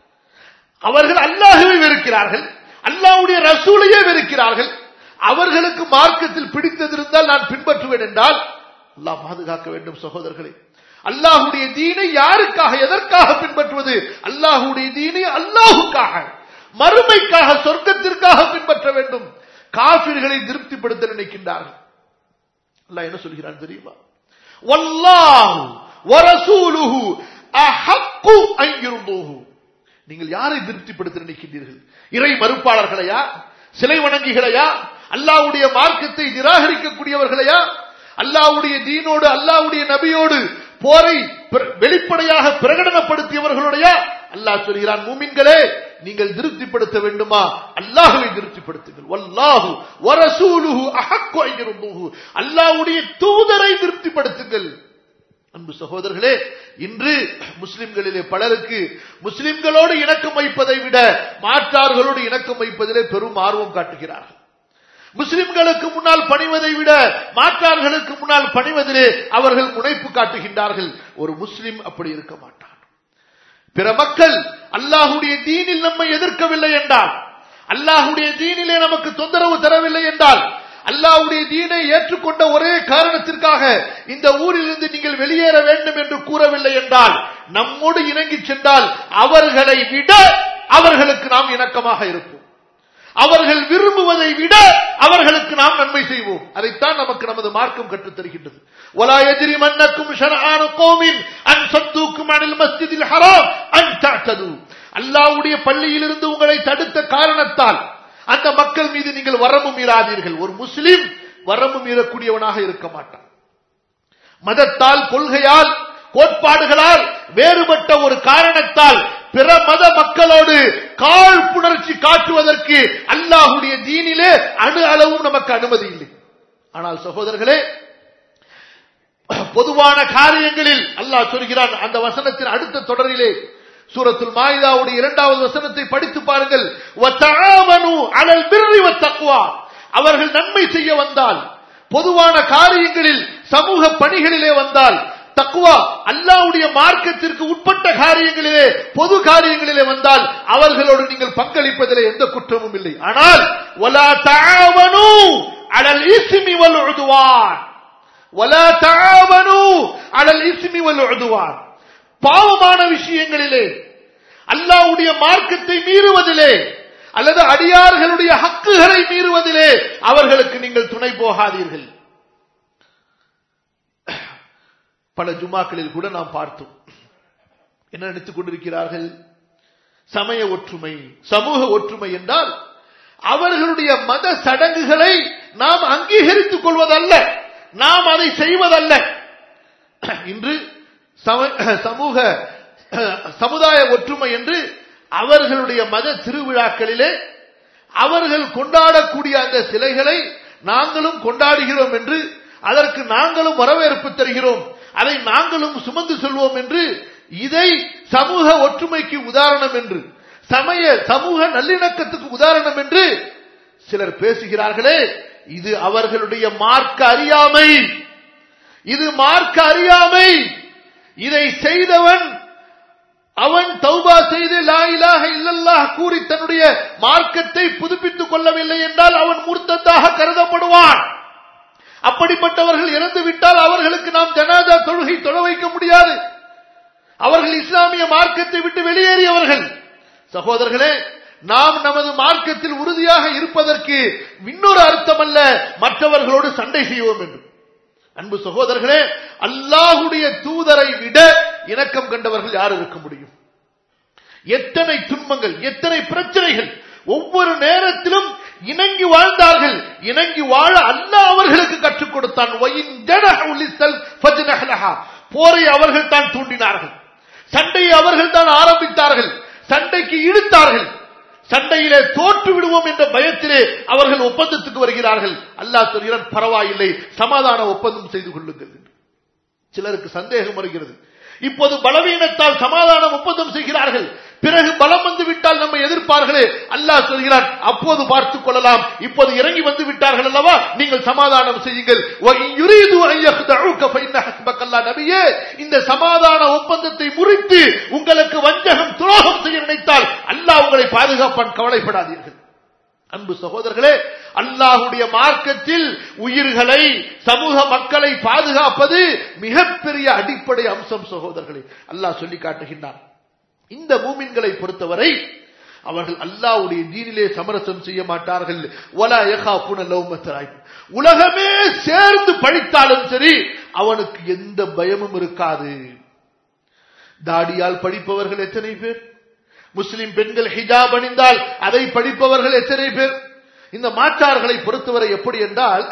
Speaker 1: அவர்கள் அல்லாஹுவை வெறுக்கிறார்கள் அல்லாஹுடைய ரசூலையே வெறுக்கிறார்கள் அவர்களுக்கு மார்க்கத்தில் பிடித்ததிருந்தால் நான் பின்பற்றுவேன் என்றால் அல்லாஹ் பாதுகாக்க வேண்டும் சகோதரர்களே அல்லாஹுடைய தீனை யாருக்காக எதற்காக பின்பற்றுவது அல்லாஹுடைய தீனை அல்லாஹுக்காக மறுமைக்காக சொர்க்கத்திற்காக பின்பற்ற வேண்டும் காபிர்களை திருப்திப்படுத்த நினைக்கின்றார்கள் அல்லாஹ் என்ன சொல்கிறான் தெரியுமா வல்லாஹு வரசூலுஹு அஹக்கு அய்யிருந்தூஹு நீங்கள் யாரை திருப்திப்படுத்த நினைக்கின்றீர்கள் இறை மறுப்பாளர்களையா சிலை வணங்கிகளையா அல்லாஹ்வுடைய மார்க்கத்தை நிராகரிக்கக்கூடியவர்களையா அல்லாஹ்வுடைய தீனோடு அல்லாஹ்வுடைய நபியோடு போரை வெளிப்படையாக பிரகடனப்படுத்தியவர்களுடைய அல்லாஹ் சொல்கிறான் மூமின்களே நீங்கள் திருப்திப்படுத்த வேண்டுமா அல்லாஹுவை திருப்திப்படுத்துங்கள் வல்லாஹு வரசூலுஹு அஹக்கு ஐயருந்துஹு அல்லாஹ்வுடைய தூதரை திருப்திப்படுத்துங்கள் அன்பு சகோதரர்களே இன்று முஸ்லிம்களிலே பலருக்கு முஸ்லிம்களோடு இணக்கம் வைப்பதை விட மாற்றார்களோடு இணக்கம் வைப்பதிலே பெரும் ஆர்வம் காட்டுகிறார்கள் முஸ்லிம்களுக்கு முன்னால் பணிவதை விட மாற்றார்களுக்கு முன்னால் பணிவதிலே அவர்கள் முனைப்பு காட்டுகின்றார்கள் ஒரு முஸ்லிம் அப்படி இருக்க மாட்டான் பிற மக்கள் அல்லாஹுடைய தீனில் நம்மை எதிர்க்கவில்லை என்றால் அல்லாஹுடைய தீனிலே நமக்கு தொந்தரவு தரவில்லை என்றால் அல்லாஹுடைய தீனை ஏற்றுக்கொண்ட ஒரே காரணத்திற்காக இந்த ஊரிலிருந்து நீங்கள் வெளியேற வேண்டும் என்று கூறவில்லை என்றால் நம்மோடு இணங்கி சென்றால் அவர்களை விட அவர்களுக்கு நாம் இணக்கமாக இருப்போம் அவர்கள் விரும்புவதை விட அவர்களுக்கு நாம் நன்மை செய்வோம் அதைத்தான் நமக்கு நமது மார்க்கம் கற்றுத் தருகின்றது ولا يجرمنكم شرعان قوم ان صدوكم عن المسجد الحرام ان تعتدوا அல்லாஹ்வுடைய பள்ளியிலிருந்து உங்களை தடுத்த காரணத்தால் அந்த மக்கள் மீது நீங்கள் வரம்பு மீறாதீர்கள் ஒரு முஸ்லிம் வரம்பு மீறக்கூடியவனாக இருக்க மாட்டான் மதத்தால் கொள்கையால் கோட்பாடுகளால் வேறுபட்ட ஒரு காரணத்தால் பிற மத மக்களோடு காழ்ப்புணர்ச்சி காட்டுவதற்கு அல்லாஹுடைய தீனிலே அணு அளவும் நமக்கு அனுமதி இல்லை ஆனால் சகோதரர்களே பொதுவான காரியங்களில் அல்லாஹ் சொல்கிறான் அந்த வசனத்தின் அடுத்த தொடரிலே சூரத்துல் மாயிதாவுடைய இரண்டாவது வசனத்தை படித்து பாருங்கள் வத்தஆவனு அலல் பிர்ரி வத்தக்வா அவர்கள் நன்மை செய்ய வந்தால் பொதுவான காரியங்களில் சமூக பணிகளிலே வந்தால் தக்குவா அல்லாவுடைய மார்க்கத்திற்கு உட்பட்ட காரியங்களிலே பொது காரியங்களிலே வந்தால் அவர்களோடு நீங்கள் பங்களிப்பதிலே எந்த குற்றமும் இல்லை ஆனால் வலா தஆவனு அலல் இஸ்மி வல் உதுவான் வலா தஆவனு அலல் இஸ்மி வல் உதுவான் பாவமான விஷயங்களிலே அல்லாவுடைய மார்க்கத்தை மீறுவதிலே அல்லது அடியார்களுடைய ஹக்குகளை மீறுவதிலே அவர்களுக்கு நீங்கள் துணை போகாதீர்கள் பல ஜுமாக்களில் கூட நாம் பார்த்தோம் என்ன நினைத்துக் கொண்டிருக்கிறார்கள் சமய ஒற்றுமை சமூக ஒற்றுமை என்றால் அவர்களுடைய மத சடங்குகளை நாம் அங்கீகரித்துக் கொள்வதல்ல நாம் அதை செய்வதல்ல இன்று சமூக சமுதாய ஒற்றுமை என்று அவர்களுடைய மத திருவிழாக்களிலே அவர்கள் கொண்டாடக்கூடிய அந்த சிலைகளை நாங்களும் கொண்டாடுகிறோம் என்று அதற்கு நாங்களும் வரவேற்பு தருகிறோம் அதை நாங்களும் சுமந்து செல்வோம் என்று இதை சமூக ஒற்றுமைக்கு உதாரணம் என்று சமய சமூக நல்லிணக்கத்துக்கு உதாரணம் என்று சிலர் பேசுகிறார்களே இது அவர்களுடைய மார்க்க அறியாமை இது மார்க்க அறியாமை இதை செய்தவன் அவன் தௌபா செய்து லா இலாஹ இல்லல்லாஹ் கூறி தன்னுடைய மார்க்கத்தை புதுப்பித்துக் கொள்ளவில்லை என்றால் அவன் மூர்த்தத்தாக கருதப்படுவான் அப்படிப்பட்டவர்கள் இறந்து விட்டால் அவர்களுக்கு நாம் ஜனாதா தொழுகை தொழ வைக்க முடியாது அவர்கள் இஸ்லாமிய மார்க்கத்தை விட்டு வெளியேறியவர்கள் சகோதரர்களே நாம் நமது மார்க்கத்தில் உறுதியாக இருப்பதற்கு இன்னொரு அர்த்தம் அல்ல மற்றவர்களோடு சண்டை செய்வோம் என்று அன்பு சகோதரர்களே அல்லாஹுடைய தூதரை விட இணக்கம் கண்டவர்கள் யார் இருக்க முடியும் எத்தனை துன்பங்கள் எத்தனை பிரச்சனைகள் ஒவ்வொரு நேரத்திலும் இணங்கி வாழ்ந்தார்கள் இணங்கி வாழ அல்லாஹ் அவர்களுக்கு கற்றுக் கொடுத்தான் போரை அவர்கள் தான் தூண்டினார்கள் சண்டையை அவர்கள் தான் ஆரம்பித்தார்கள் சண்டைக்கு இழுத்தார்கள் சண்டையிலே தோற்று விடுவோம் என்ற பயத்திலே அவர்கள் ஒப்பந்தத்துக்கு வருகிறார்கள் அல்லாஹ் சொல்கிறான் பரவாயில்லை சமாதான ஒப்பந்தம் செய்து கொள்ளுங்கள் சிலருக்கு சந்தேகம் வருகிறது இப்போது பலவீனத்தால் சமாதானம் ஒப்பந்தம் செய்கிறார்கள் பிறகு பலம் வந்து விட்டால் நம்ம எதிர்ப்பார்களே அல்லாஹ் சொல்கிறான் அப்போது பார்த்துக் கொள்ளலாம் இப்போது இறங்கி வந்து விட்டார்கள் அல்லவா நீங்கள் சமாதானம் செய்யுங்கள் நபியே இந்த சமாதான ஒப்பந்தத்தை முறித்து உங்களுக்கு வஞ்சகம் துரோகம் செய்ய நினைத்தால் அல்லாஹ் உங்களை பாதுகாப்பான் கவலைப்படாதீர்கள் அன்பு சகோதரர்களே அல்லாஹுடைய மார்க்கத்தில் உயிர்களை சமூக மக்களை பாதுகாப்பது மிகப்பெரிய அடிப்படை அம்சம் சகோதரர்களே அல்லாஹ் சொல்லி காட்டுகின்றார் இந்த மூமின்களை பொறுத்தவரை அவர்கள் அல்லாவுடைய தீனிலே சமரசம் செய்ய மாட்டார்கள் ஒலா யகாப்புன லௌமத்தராய் உலகமே சேர்ந்து படித்தாலும் சரி அவனுக்கு எந்த பயமும் இருக்காது தாடியால் படிப்பவர்கள் எத்தனை பேர் முஸ்லிம் பெண்கள் ஹிஜாப் அணிந்தால் அதை படிப்பவர்கள் எத்தனை பேர் இந்த மாற்றார்களை பொறுத்தவரை எப்படி என்றால்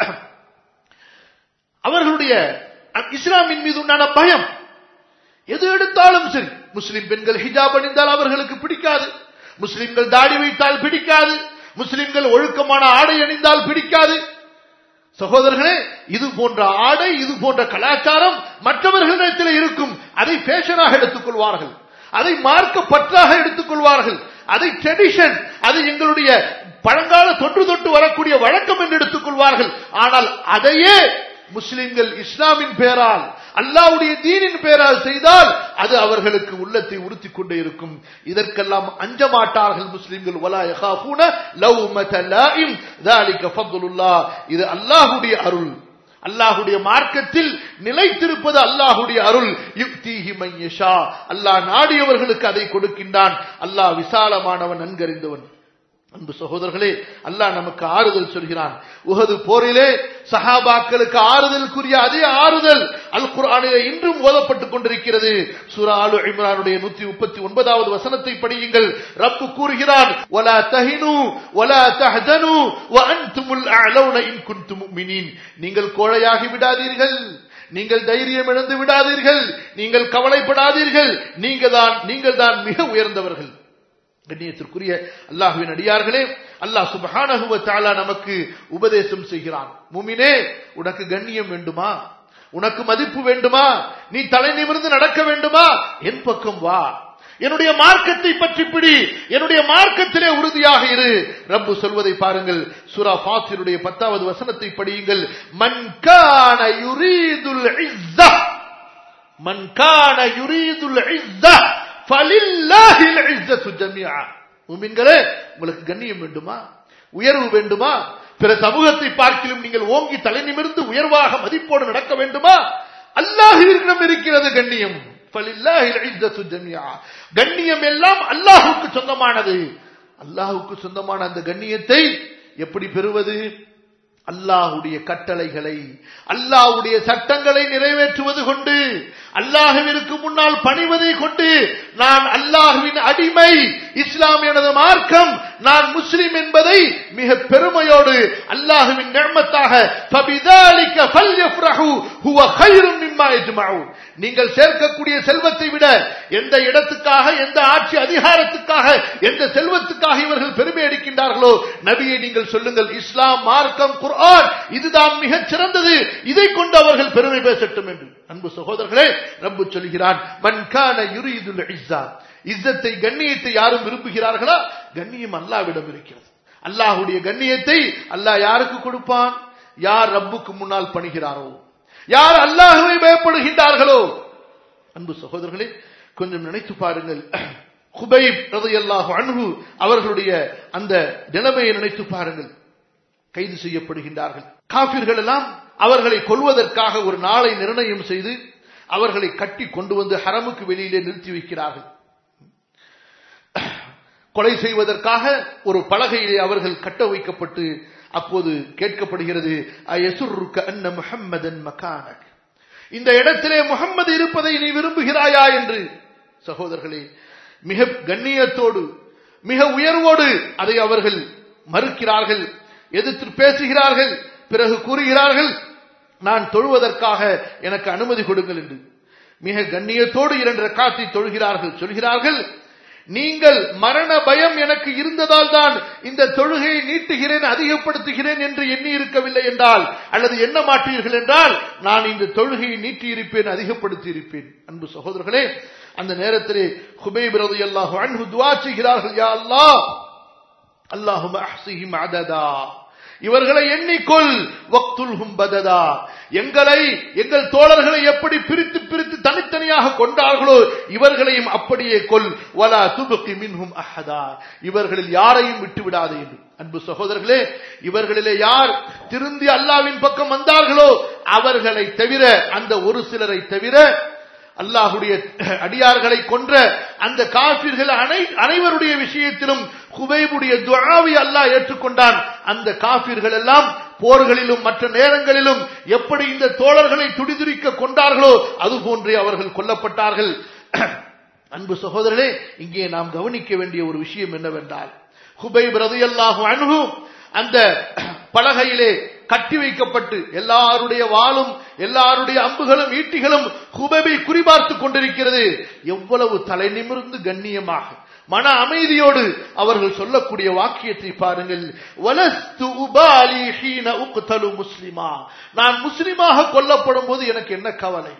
Speaker 1: அவர்களுடைய இஸ்லாமின் மீது உண்டான பயம் எது எடுத்தாலும் சரி முஸ்லிம் பெண்கள் ஹிஜாப் அணிந்தால் அவர்களுக்கு பிடிக்காது முஸ்லிம்கள் தாடி வைத்தால் பிடிக்காது முஸ்லிம்கள் ஒழுக்கமான ஆடை அணிந்தால் பிடிக்காது சகோதரர்களே இது போன்ற ஆடை இது போன்ற கலாச்சாரம் மற்றவர்களிடத்தில் இருக்கும் அதை பேஷனாக எடுத்துக்கொள்வார்கள் அதை மார்க்க பற்றாக எடுத்துக்கொள்வார்கள் அதை ட்ரெடிஷன் அது எங்களுடைய பழங்கால தொன்று தொட்டு வரக்கூடிய வழக்கம் என்று எடுத்துக்கொள்வார்கள் ஆனால் அதையே முஸ்லிம்கள் இஸ்லாமின் பேரால் அல்லாவுடைய தீனின் பேரால் செய்தால் அது அவர்களுக்கு உள்ளத்தை உறுத்திக் கொண்டே இருக்கும் இதற்கெல்லாம் அஞ்ச மாட்டார்கள் முஸ்லிம்கள் வலா யகாஃபூன லவ் மதலாஇம் ذلك فضل الله இது அல்லாஹ்வுடைய அருள் அல்லாஹுடைய மார்க்கத்தில் நிலைத்திருப்பது அல்லாஹுடைய அருள் யுக்திஹி மையஷா அல்லாஹ் நாடியவர்களுக்கு அதை கொடுக்கின்றான் அல்லாஹ் விசாலமானவன் நன்கறிந்தவன் அன்பு சகோதரர்களே அல்லாஹ் நமக்கு ஆறுதல் சொல்கிறான் உகது போரிலே சஹாபாக்களுக்கு ஆறுதலுக்குரிய அதே ஆறுதல் அல் குர்ஆனிலே இன்றும் ஓதப்பட்டுக் கொண்டிருக்கிறது சூரா ஆலு இம்ரானுடைய நூத்தி முப்பத்தி ஒன்பதாவது வசனத்தை படியுங்கள் ரப்பு கூறுகிறான் வலா தஹினு வலா தஹ்தனு வ அன்துமுல் அலௌன இன் குன்தும் முஃமினீன் நீங்கள் கோழையாகி விடாதீர்கள் நீங்கள் தைரியம் இழந்து விடாதீர்கள் நீங்கள் கவலைப்படாதீர்கள் நீங்கள் தான் நீங்கள் தான் மிக உயர்ந்தவர்கள் கண்ணியத்திற்குரிய அல்லாஹுவின் அடியார்களே அல்லாஹ் சுபஹானஹுவ தாலா நமக்கு உபதேசம் செய்கிறான் முமினே உனக்கு கண்ணியம் வேண்டுமா உனக்கு மதிப்பு வேண்டுமா நீ தலை நிமிர்ந்து நடக்க வேண்டுமா என் பக்கம் வா என்னுடைய மார்க்கத்தை பற்றி பிடி என்னுடைய மார்க்கத்திலே உறுதியாக இரு ரப்பு சொல்வதை பாருங்கள் சூரா ஃபாத்திருடைய பத்தாவது வசனத்தை படியுங்கள் மன்கான யுரீதுல் இஸ்ஸா மன்கான யுரீதுல் இஸ்ஸா ஃபலில்லாஹில் இஸ்ஸத்து ஜமீஆ முமின்களே உங்களுக்கு கண்ணியம் வேண்டுமா உயர்வு வேண்டுமா பிற சமூகத்தை பார்க்கிலும் நீங்கள் ஓங்கி தலை நிமிர்ந்து உயர்வாக மதிப்போடு நடக்க வேண்டுமா அல்லாஹிடம் இருக்கிறது கண்ணியம் கண்ணியம் எல்லாம் அல்லாஹுக்கு சொந்தமானது அல்லாஹுக்கு சொந்தமான அந்த கண்ணியத்தை எப்படி பெறுவது அல்லாஹுடைய கட்டளைகளை அல்லாஹுடைய சட்டங்களை நிறைவேற்றுவது கொண்டு அல்லாஹுவிற்கு முன்னால் பணிவதை கொண்டு நான் அல்லாஹுவின் அடிமை இஸ்லாம் எனது மார்க்கம் நான் முஸ்லிம் என்பதை மிக பெருமையோடு அல்லாஹுவின் நிர்மத்தாக நீங்கள் சேர்க்கக்கூடிய செல்வத்தை விட எந்த இடத்துக்காக எந்த ஆட்சி அதிகாரத்துக்காக எந்த செல்வத்துக்காக இவர்கள் பெருமை அடிக்கின்றார்களோ நபியை நீங்கள் சொல்லுங்கள் இஸ்லாம் மார்க்கம் குர்ஆன் இதுதான் மிகச் சிறந்தது இதை கொண்டு அவர்கள் பெருமை பேசட்டும் என்று அன்பு சகோதரர்களே ரப்பு சொல்கிறான் மன்கான யுரீதுல் இஸ்ஸா இஸ்ஸத்தை கண்ணியத்தை யாரும் விரும்புகிறார்களா கண்ணியம் அல்லாவிடம் இருக்கிறது அல்லாஹுடைய கண்ணியத்தை அல்லாஹ் யாருக்கு கொடுப்பான் யார் ரப்புக்கு முன்னால் பணிகிறாரோ யார் அல்லாஹுவை பயப்படுகின்றார்களோ அன்பு சகோதரர்களே கொஞ்சம் நினைத்து பாருங்கள் குபைப் ரதையல்லாஹு அன்பு அவர்களுடைய அந்த நிலைமையை நினைத்து பாருங்கள் கைது செய்யப்படுகின்றார்கள் காபிர்கள் எல்லாம் அவர்களை கொல்வதற்காக ஒரு நாளை நிர்ணயம் செய்து அவர்களை கட்டி கொண்டு வந்து ஹரமுக்கு வெளியிலே நிறுத்தி வைக்கிறார்கள் கொலை செய்வதற்காக ஒரு பலகையிலே அவர்கள் கட்ட வைக்கப்பட்டு அப்போது கேட்கப்படுகிறது அன்ன முஹம்மதன் மக்கானக் இந்த இடத்திலே முகம்மது இருப்பதை நீ விரும்புகிறாயா என்று சகோதரர்களே மிக கண்ணியத்தோடு மிக உயர்வோடு அதை அவர்கள் மறுக்கிறார்கள் எதிர்த்து பேசுகிறார்கள் பிறகு கூறுகிறார்கள் நான் தொழுவதற்காக எனக்கு அனுமதி கொடுங்கள் என்று மிக கண்ணியத்தோடு இரண்டு ரக்காத்தை தொழுகிறார்கள் சொல்கிறார்கள் நீங்கள் மரண பயம் எனக்கு இருந்ததால் தான் இந்த தொழுகையை நீட்டுகிறேன் அதிகப்படுத்துகிறேன் என்று எண்ணி இருக்கவில்லை என்றால் அல்லது எண்ண மாட்டீர்கள் என்றால் நான் இந்த தொழுகையை நீட்டி இருப்பேன் அதிகப்படுத்தி இருப்பேன் அன்பு சகோதரர்களே அந்த நேரத்திலே ஹுபை பிரது அல்லாஹு அன்பு துவா செய்கிறார்கள் யா அல்லாஹ் அல்லாஹும் அஹ்சிஹிம் அததா இவர்களை எண்ணிக்கொள் வக்துல்ஹும் பததா எங்களை எங்கள் தோழர்களை எப்படி பிரித்து பிரித்து தனித்தனியாக கொண்டார்களோ இவர்களையும் அப்படியே கொல் வலா துபுக்கி மின்ஹும் அஹதா இவர்களில் யாரையும் விட்டு விடாதே என்று அன்பு சகோதரர்களே இவர்களிலே யார் திருந்தி அல்லாவின் பக்கம் வந்தார்களோ அவர்களை தவிர அந்த ஒரு சிலரை தவிர அல்லாஹுடைய அடியார்களை கொன்ற அந்த காபிர்கள் அனை அனைவருடைய விஷயத்திலும் குபைபுடைய துவாவை அல்லாஹ் ஏற்றுக்கொண்டான் அந்த காபிர்கள் எல்லாம் போர்களிலும் மற்ற நேரங்களிலும் எப்படி இந்த தோழர்களை துடிதுடிக்க கொண்டார்களோ அதுபோன்றே அவர்கள் கொல்லப்பட்டார்கள் அன்பு சகோதரர்களே இங்கே நாம் கவனிக்க வேண்டிய ஒரு விஷயம் என்னவென்றால் குபைப் ரதையல்லாஹு அணுகு அந்த பலகையிலே கட்டி வைக்கப்பட்டு எல்லாருடைய வாளும் எல்லாருடைய அம்புகளும் ஈட்டிகளும் குபபை குறிபார்த்து கொண்டிருக்கிறது எவ்வளவு தலை நிமிர்ந்து கண்ணியமாக மன அமைதியோடு அவர்கள் சொல்லக்கூடிய வாக்கியத்தை பாருங்கள் வலஸ்து உபாலி ஹீன உக்தலு முஸ்லிமா நான் முஸ்லிமாக கொல்லப்படும் போது எனக்கு என்ன கவலை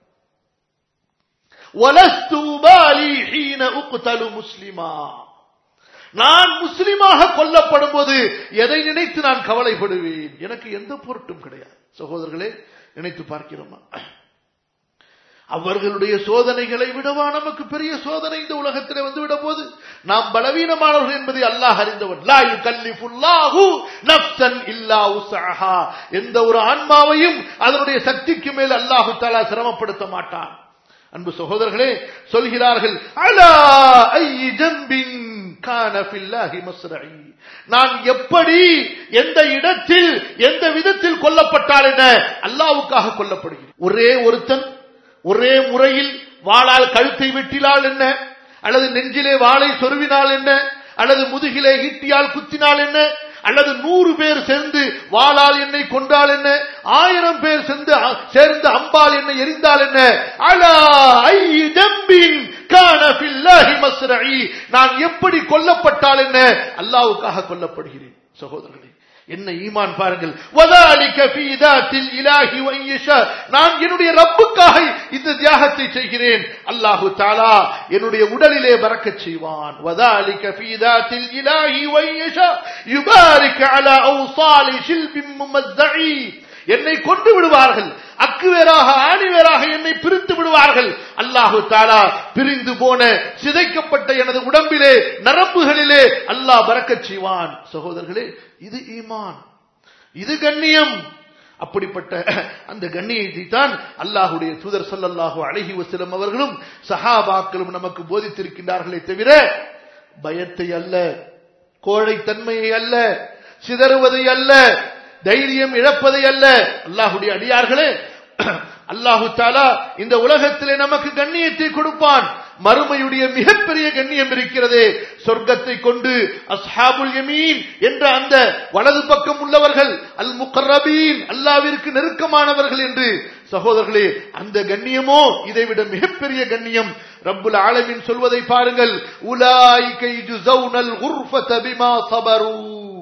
Speaker 1: வலஸ்து உபாலி ஹீன உக்தலு முஸ்லிமா நான் முஸ்லிமாக கொல்லப்படும் போது எதை நினைத்து நான் கவலைப்படுவேன் எனக்கு எந்த பொருட்டும் கிடையாது சகோதரர்களே நினைத்து பார்க்கிறோமா அவர்களுடைய சோதனைகளை விடவா நமக்கு பெரிய சோதனை இந்த உலகத்திலே வந்து விட போது நாம் பலவீனமானவர்கள் என்பதை அல்லாஹ் அறிந்தவன் லா யுகல்லிஃபுல்லாஹு நஃப்ஸன் இல்லா உஸ்ஸஹா எந்த ஒரு ஆன்மாவையும் அதனுடைய சக்திக்கு மேல் அல்லாஹு தஆலா சிரமப்படுத்த மாட்டான் அன்பு சகோதரர்களே சொல்கிறார்கள் அலா ஐ ஜம்பின் கான ஃபில்லாஹி மஸ்ரஇ நான் எப்படி எந்த இடத்தில் எந்த விதத்தில் கொல்லப்பட்டால் என்ன அல்லாவுக்காக கொல்லப்படுகிறேன் ஒரே ஒருத்தன் ஒரே முறையில் வாளால் கழுத்தை வெட்டினால் என்ன அல்லது நெஞ்சிலே வாளை சொருவினால் என்ன அல்லது முதுகிலே ஈட்டியால் குத்தினால் என்ன அல்லது நூறு பேர் சேர்ந்து வாளால் என்னை கொண்டால் என்ன ஆயிரம் பேர் சேர்ந்து சேர்ந்து அம்பால் என்னை எரிந்தால் என்ன அலா ஐ டம்பின் நான் எப்படி கொல்லப்பட்டால் என்ன அல்லாவுக்காக கொல்லப்படுகிறேன் சகோதரர்களே என்ன ஈமான் பாருங்கள் வதாலிக ஃபீ தாத்தில் இலாஹி வ இன்யஷா நான் என்னுடைய ரப்புக்காக இந்த தியாகத்தை செய்கிறேன் அல்லாஹு தஆலா என்னுடைய உடலிலே பறக்கச் செய்வான் வதாலிக ஃபீ தாத்தில் இலாஹி வ இன்யஷா யுபாரிக் அலா அவ்சாலி ஷில்பின் முமஸ்ஸஇ என்னை கொண்டு விடுவார்கள் அக்குவேராக ஆணிவேராக என்னை பிரித்து விடுவார்கள் அல்லாஹு தாலா பிரிந்து போன சிதைக்கப்பட்ட எனது உடம்பிலே நரம்புகளிலே அல்லாஹ் பறக்கச் செய்வான் சகோதரர்களே இது ஈமான் இது கண்ணியம் அப்படிப்பட்ட அந்த கண்ணியத்தை தான் அல்லாஹுடைய தூதர் ஸல்லல்லாஹு அலைஹி வஸல்லம் அவர்களும் சஹாபாக்களும் நமக்கு போதித்திருக்கின்றார்களே தவிர பயத்தை அல்ல கோழைத்தன்மையை அல்ல சிதறுவதை அல்ல தைரியம் இழப்பதை அல்ல அல்லாஹுடைய அடியார்களே அல்லாஹு தாலா இந்த உலகத்திலே நமக்கு கண்ணியத்தை கொடுப்பான் மறுமையுடைய மிகப்பெரிய கண்ணியம் இருக்கிறது சொர்க்கத்தை கொண்டு அஸ்ஹாபுல் யமீன் என்ற அந்த வலது பக்கம் உள்ளவர்கள் அல் முகர்ரபீன் அல்லாவிற்கு நெருக்கமானவர்கள் என்று சகோதரர்களே அந்த கண்ணியமோ இதைவிட மிகப்பெரிய கண்ணியம் ரப்புல் ஆலமீன் சொல்வதை பாருங்கள் உலாய்க யுஜௌனல் குர்ஃபத பிமா சபரு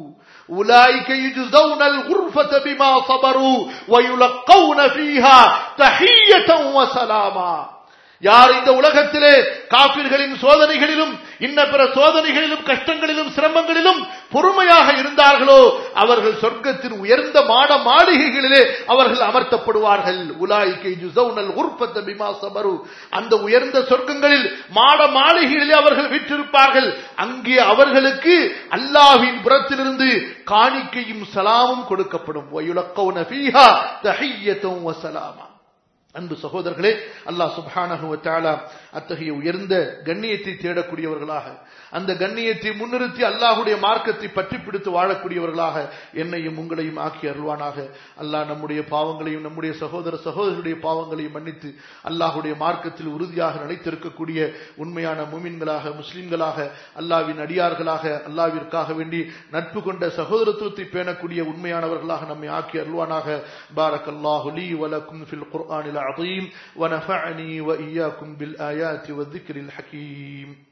Speaker 1: أولئك يجزون الغرفة بما صبروا ويلقون فيها تحية وسلاما யார் இந்த உலகத்திலே காபிர்களின் சோதனைகளிலும் இன்ன பிற சோதனைகளிலும் கஷ்டங்களிலும் சிரமங்களிலும் பொறுமையாக இருந்தார்களோ அவர்கள் சொர்க்கத்தின் உயர்ந்த மாட மாளிகைகளிலே அவர்கள் அமர்த்தப்படுவார்கள் உலாய்கை ஜுசௌனல் உற்பத்த பிமா சபரு அந்த உயர்ந்த சொர்க்கங்களில் மாட மாளிகைகளிலே அவர்கள் விற்றிருப்பார்கள் அங்கே அவர்களுக்கு அல்லாஹ்வின் புறத்திலிருந்து காணிக்கையும் சலாமும் கொடுக்கப்படும் வயுலக்கௌன ஃபீஹா தஹிய்யத்தும் வசலாமா அன்பு சகோதரர்களே அல்லாஹ் சுப்ஹானஹு வ தஆலா அத்தகைய உயர்ந்த கண்ணியத்தை தேடக்கூடியவர்களாக அந்த கண்ணியத்தை முன்னிறுத்தி அல்லாஹ்வுடைய மார்க்கத்தை பற்றி பிடித்து வாழக்கூடியவர்களாக என்னையும் உங்களையும் ஆக்கி அருள்வானாக அல்லாஹ் நம்முடைய பாவங்களையும் நம்முடைய சகோதர சகோதரருடைய பாவங்களையும் மன்னித்து அல்லாஹ்வுடைய மார்க்கத்தில் உறுதியாக நிலைத்திருக்கக்கூடிய உண்மையான முமின்களாக முஸ்லிம்களாக அல்லாவின் அடியார்களாக அல்லாவிற்காக வேண்டி நட்பு கொண்ட சகோதரத்துவத்தை பேணக்கூடிய உண்மையானவர்களாக நம்மை ஆக்கி அருள்வானாக பாரக் அல்லாஹு லீ வலக்கும் ஃபில் குர்ஆனில் العظيم ونفعني وإياكم بالآيات والذكر الحكيم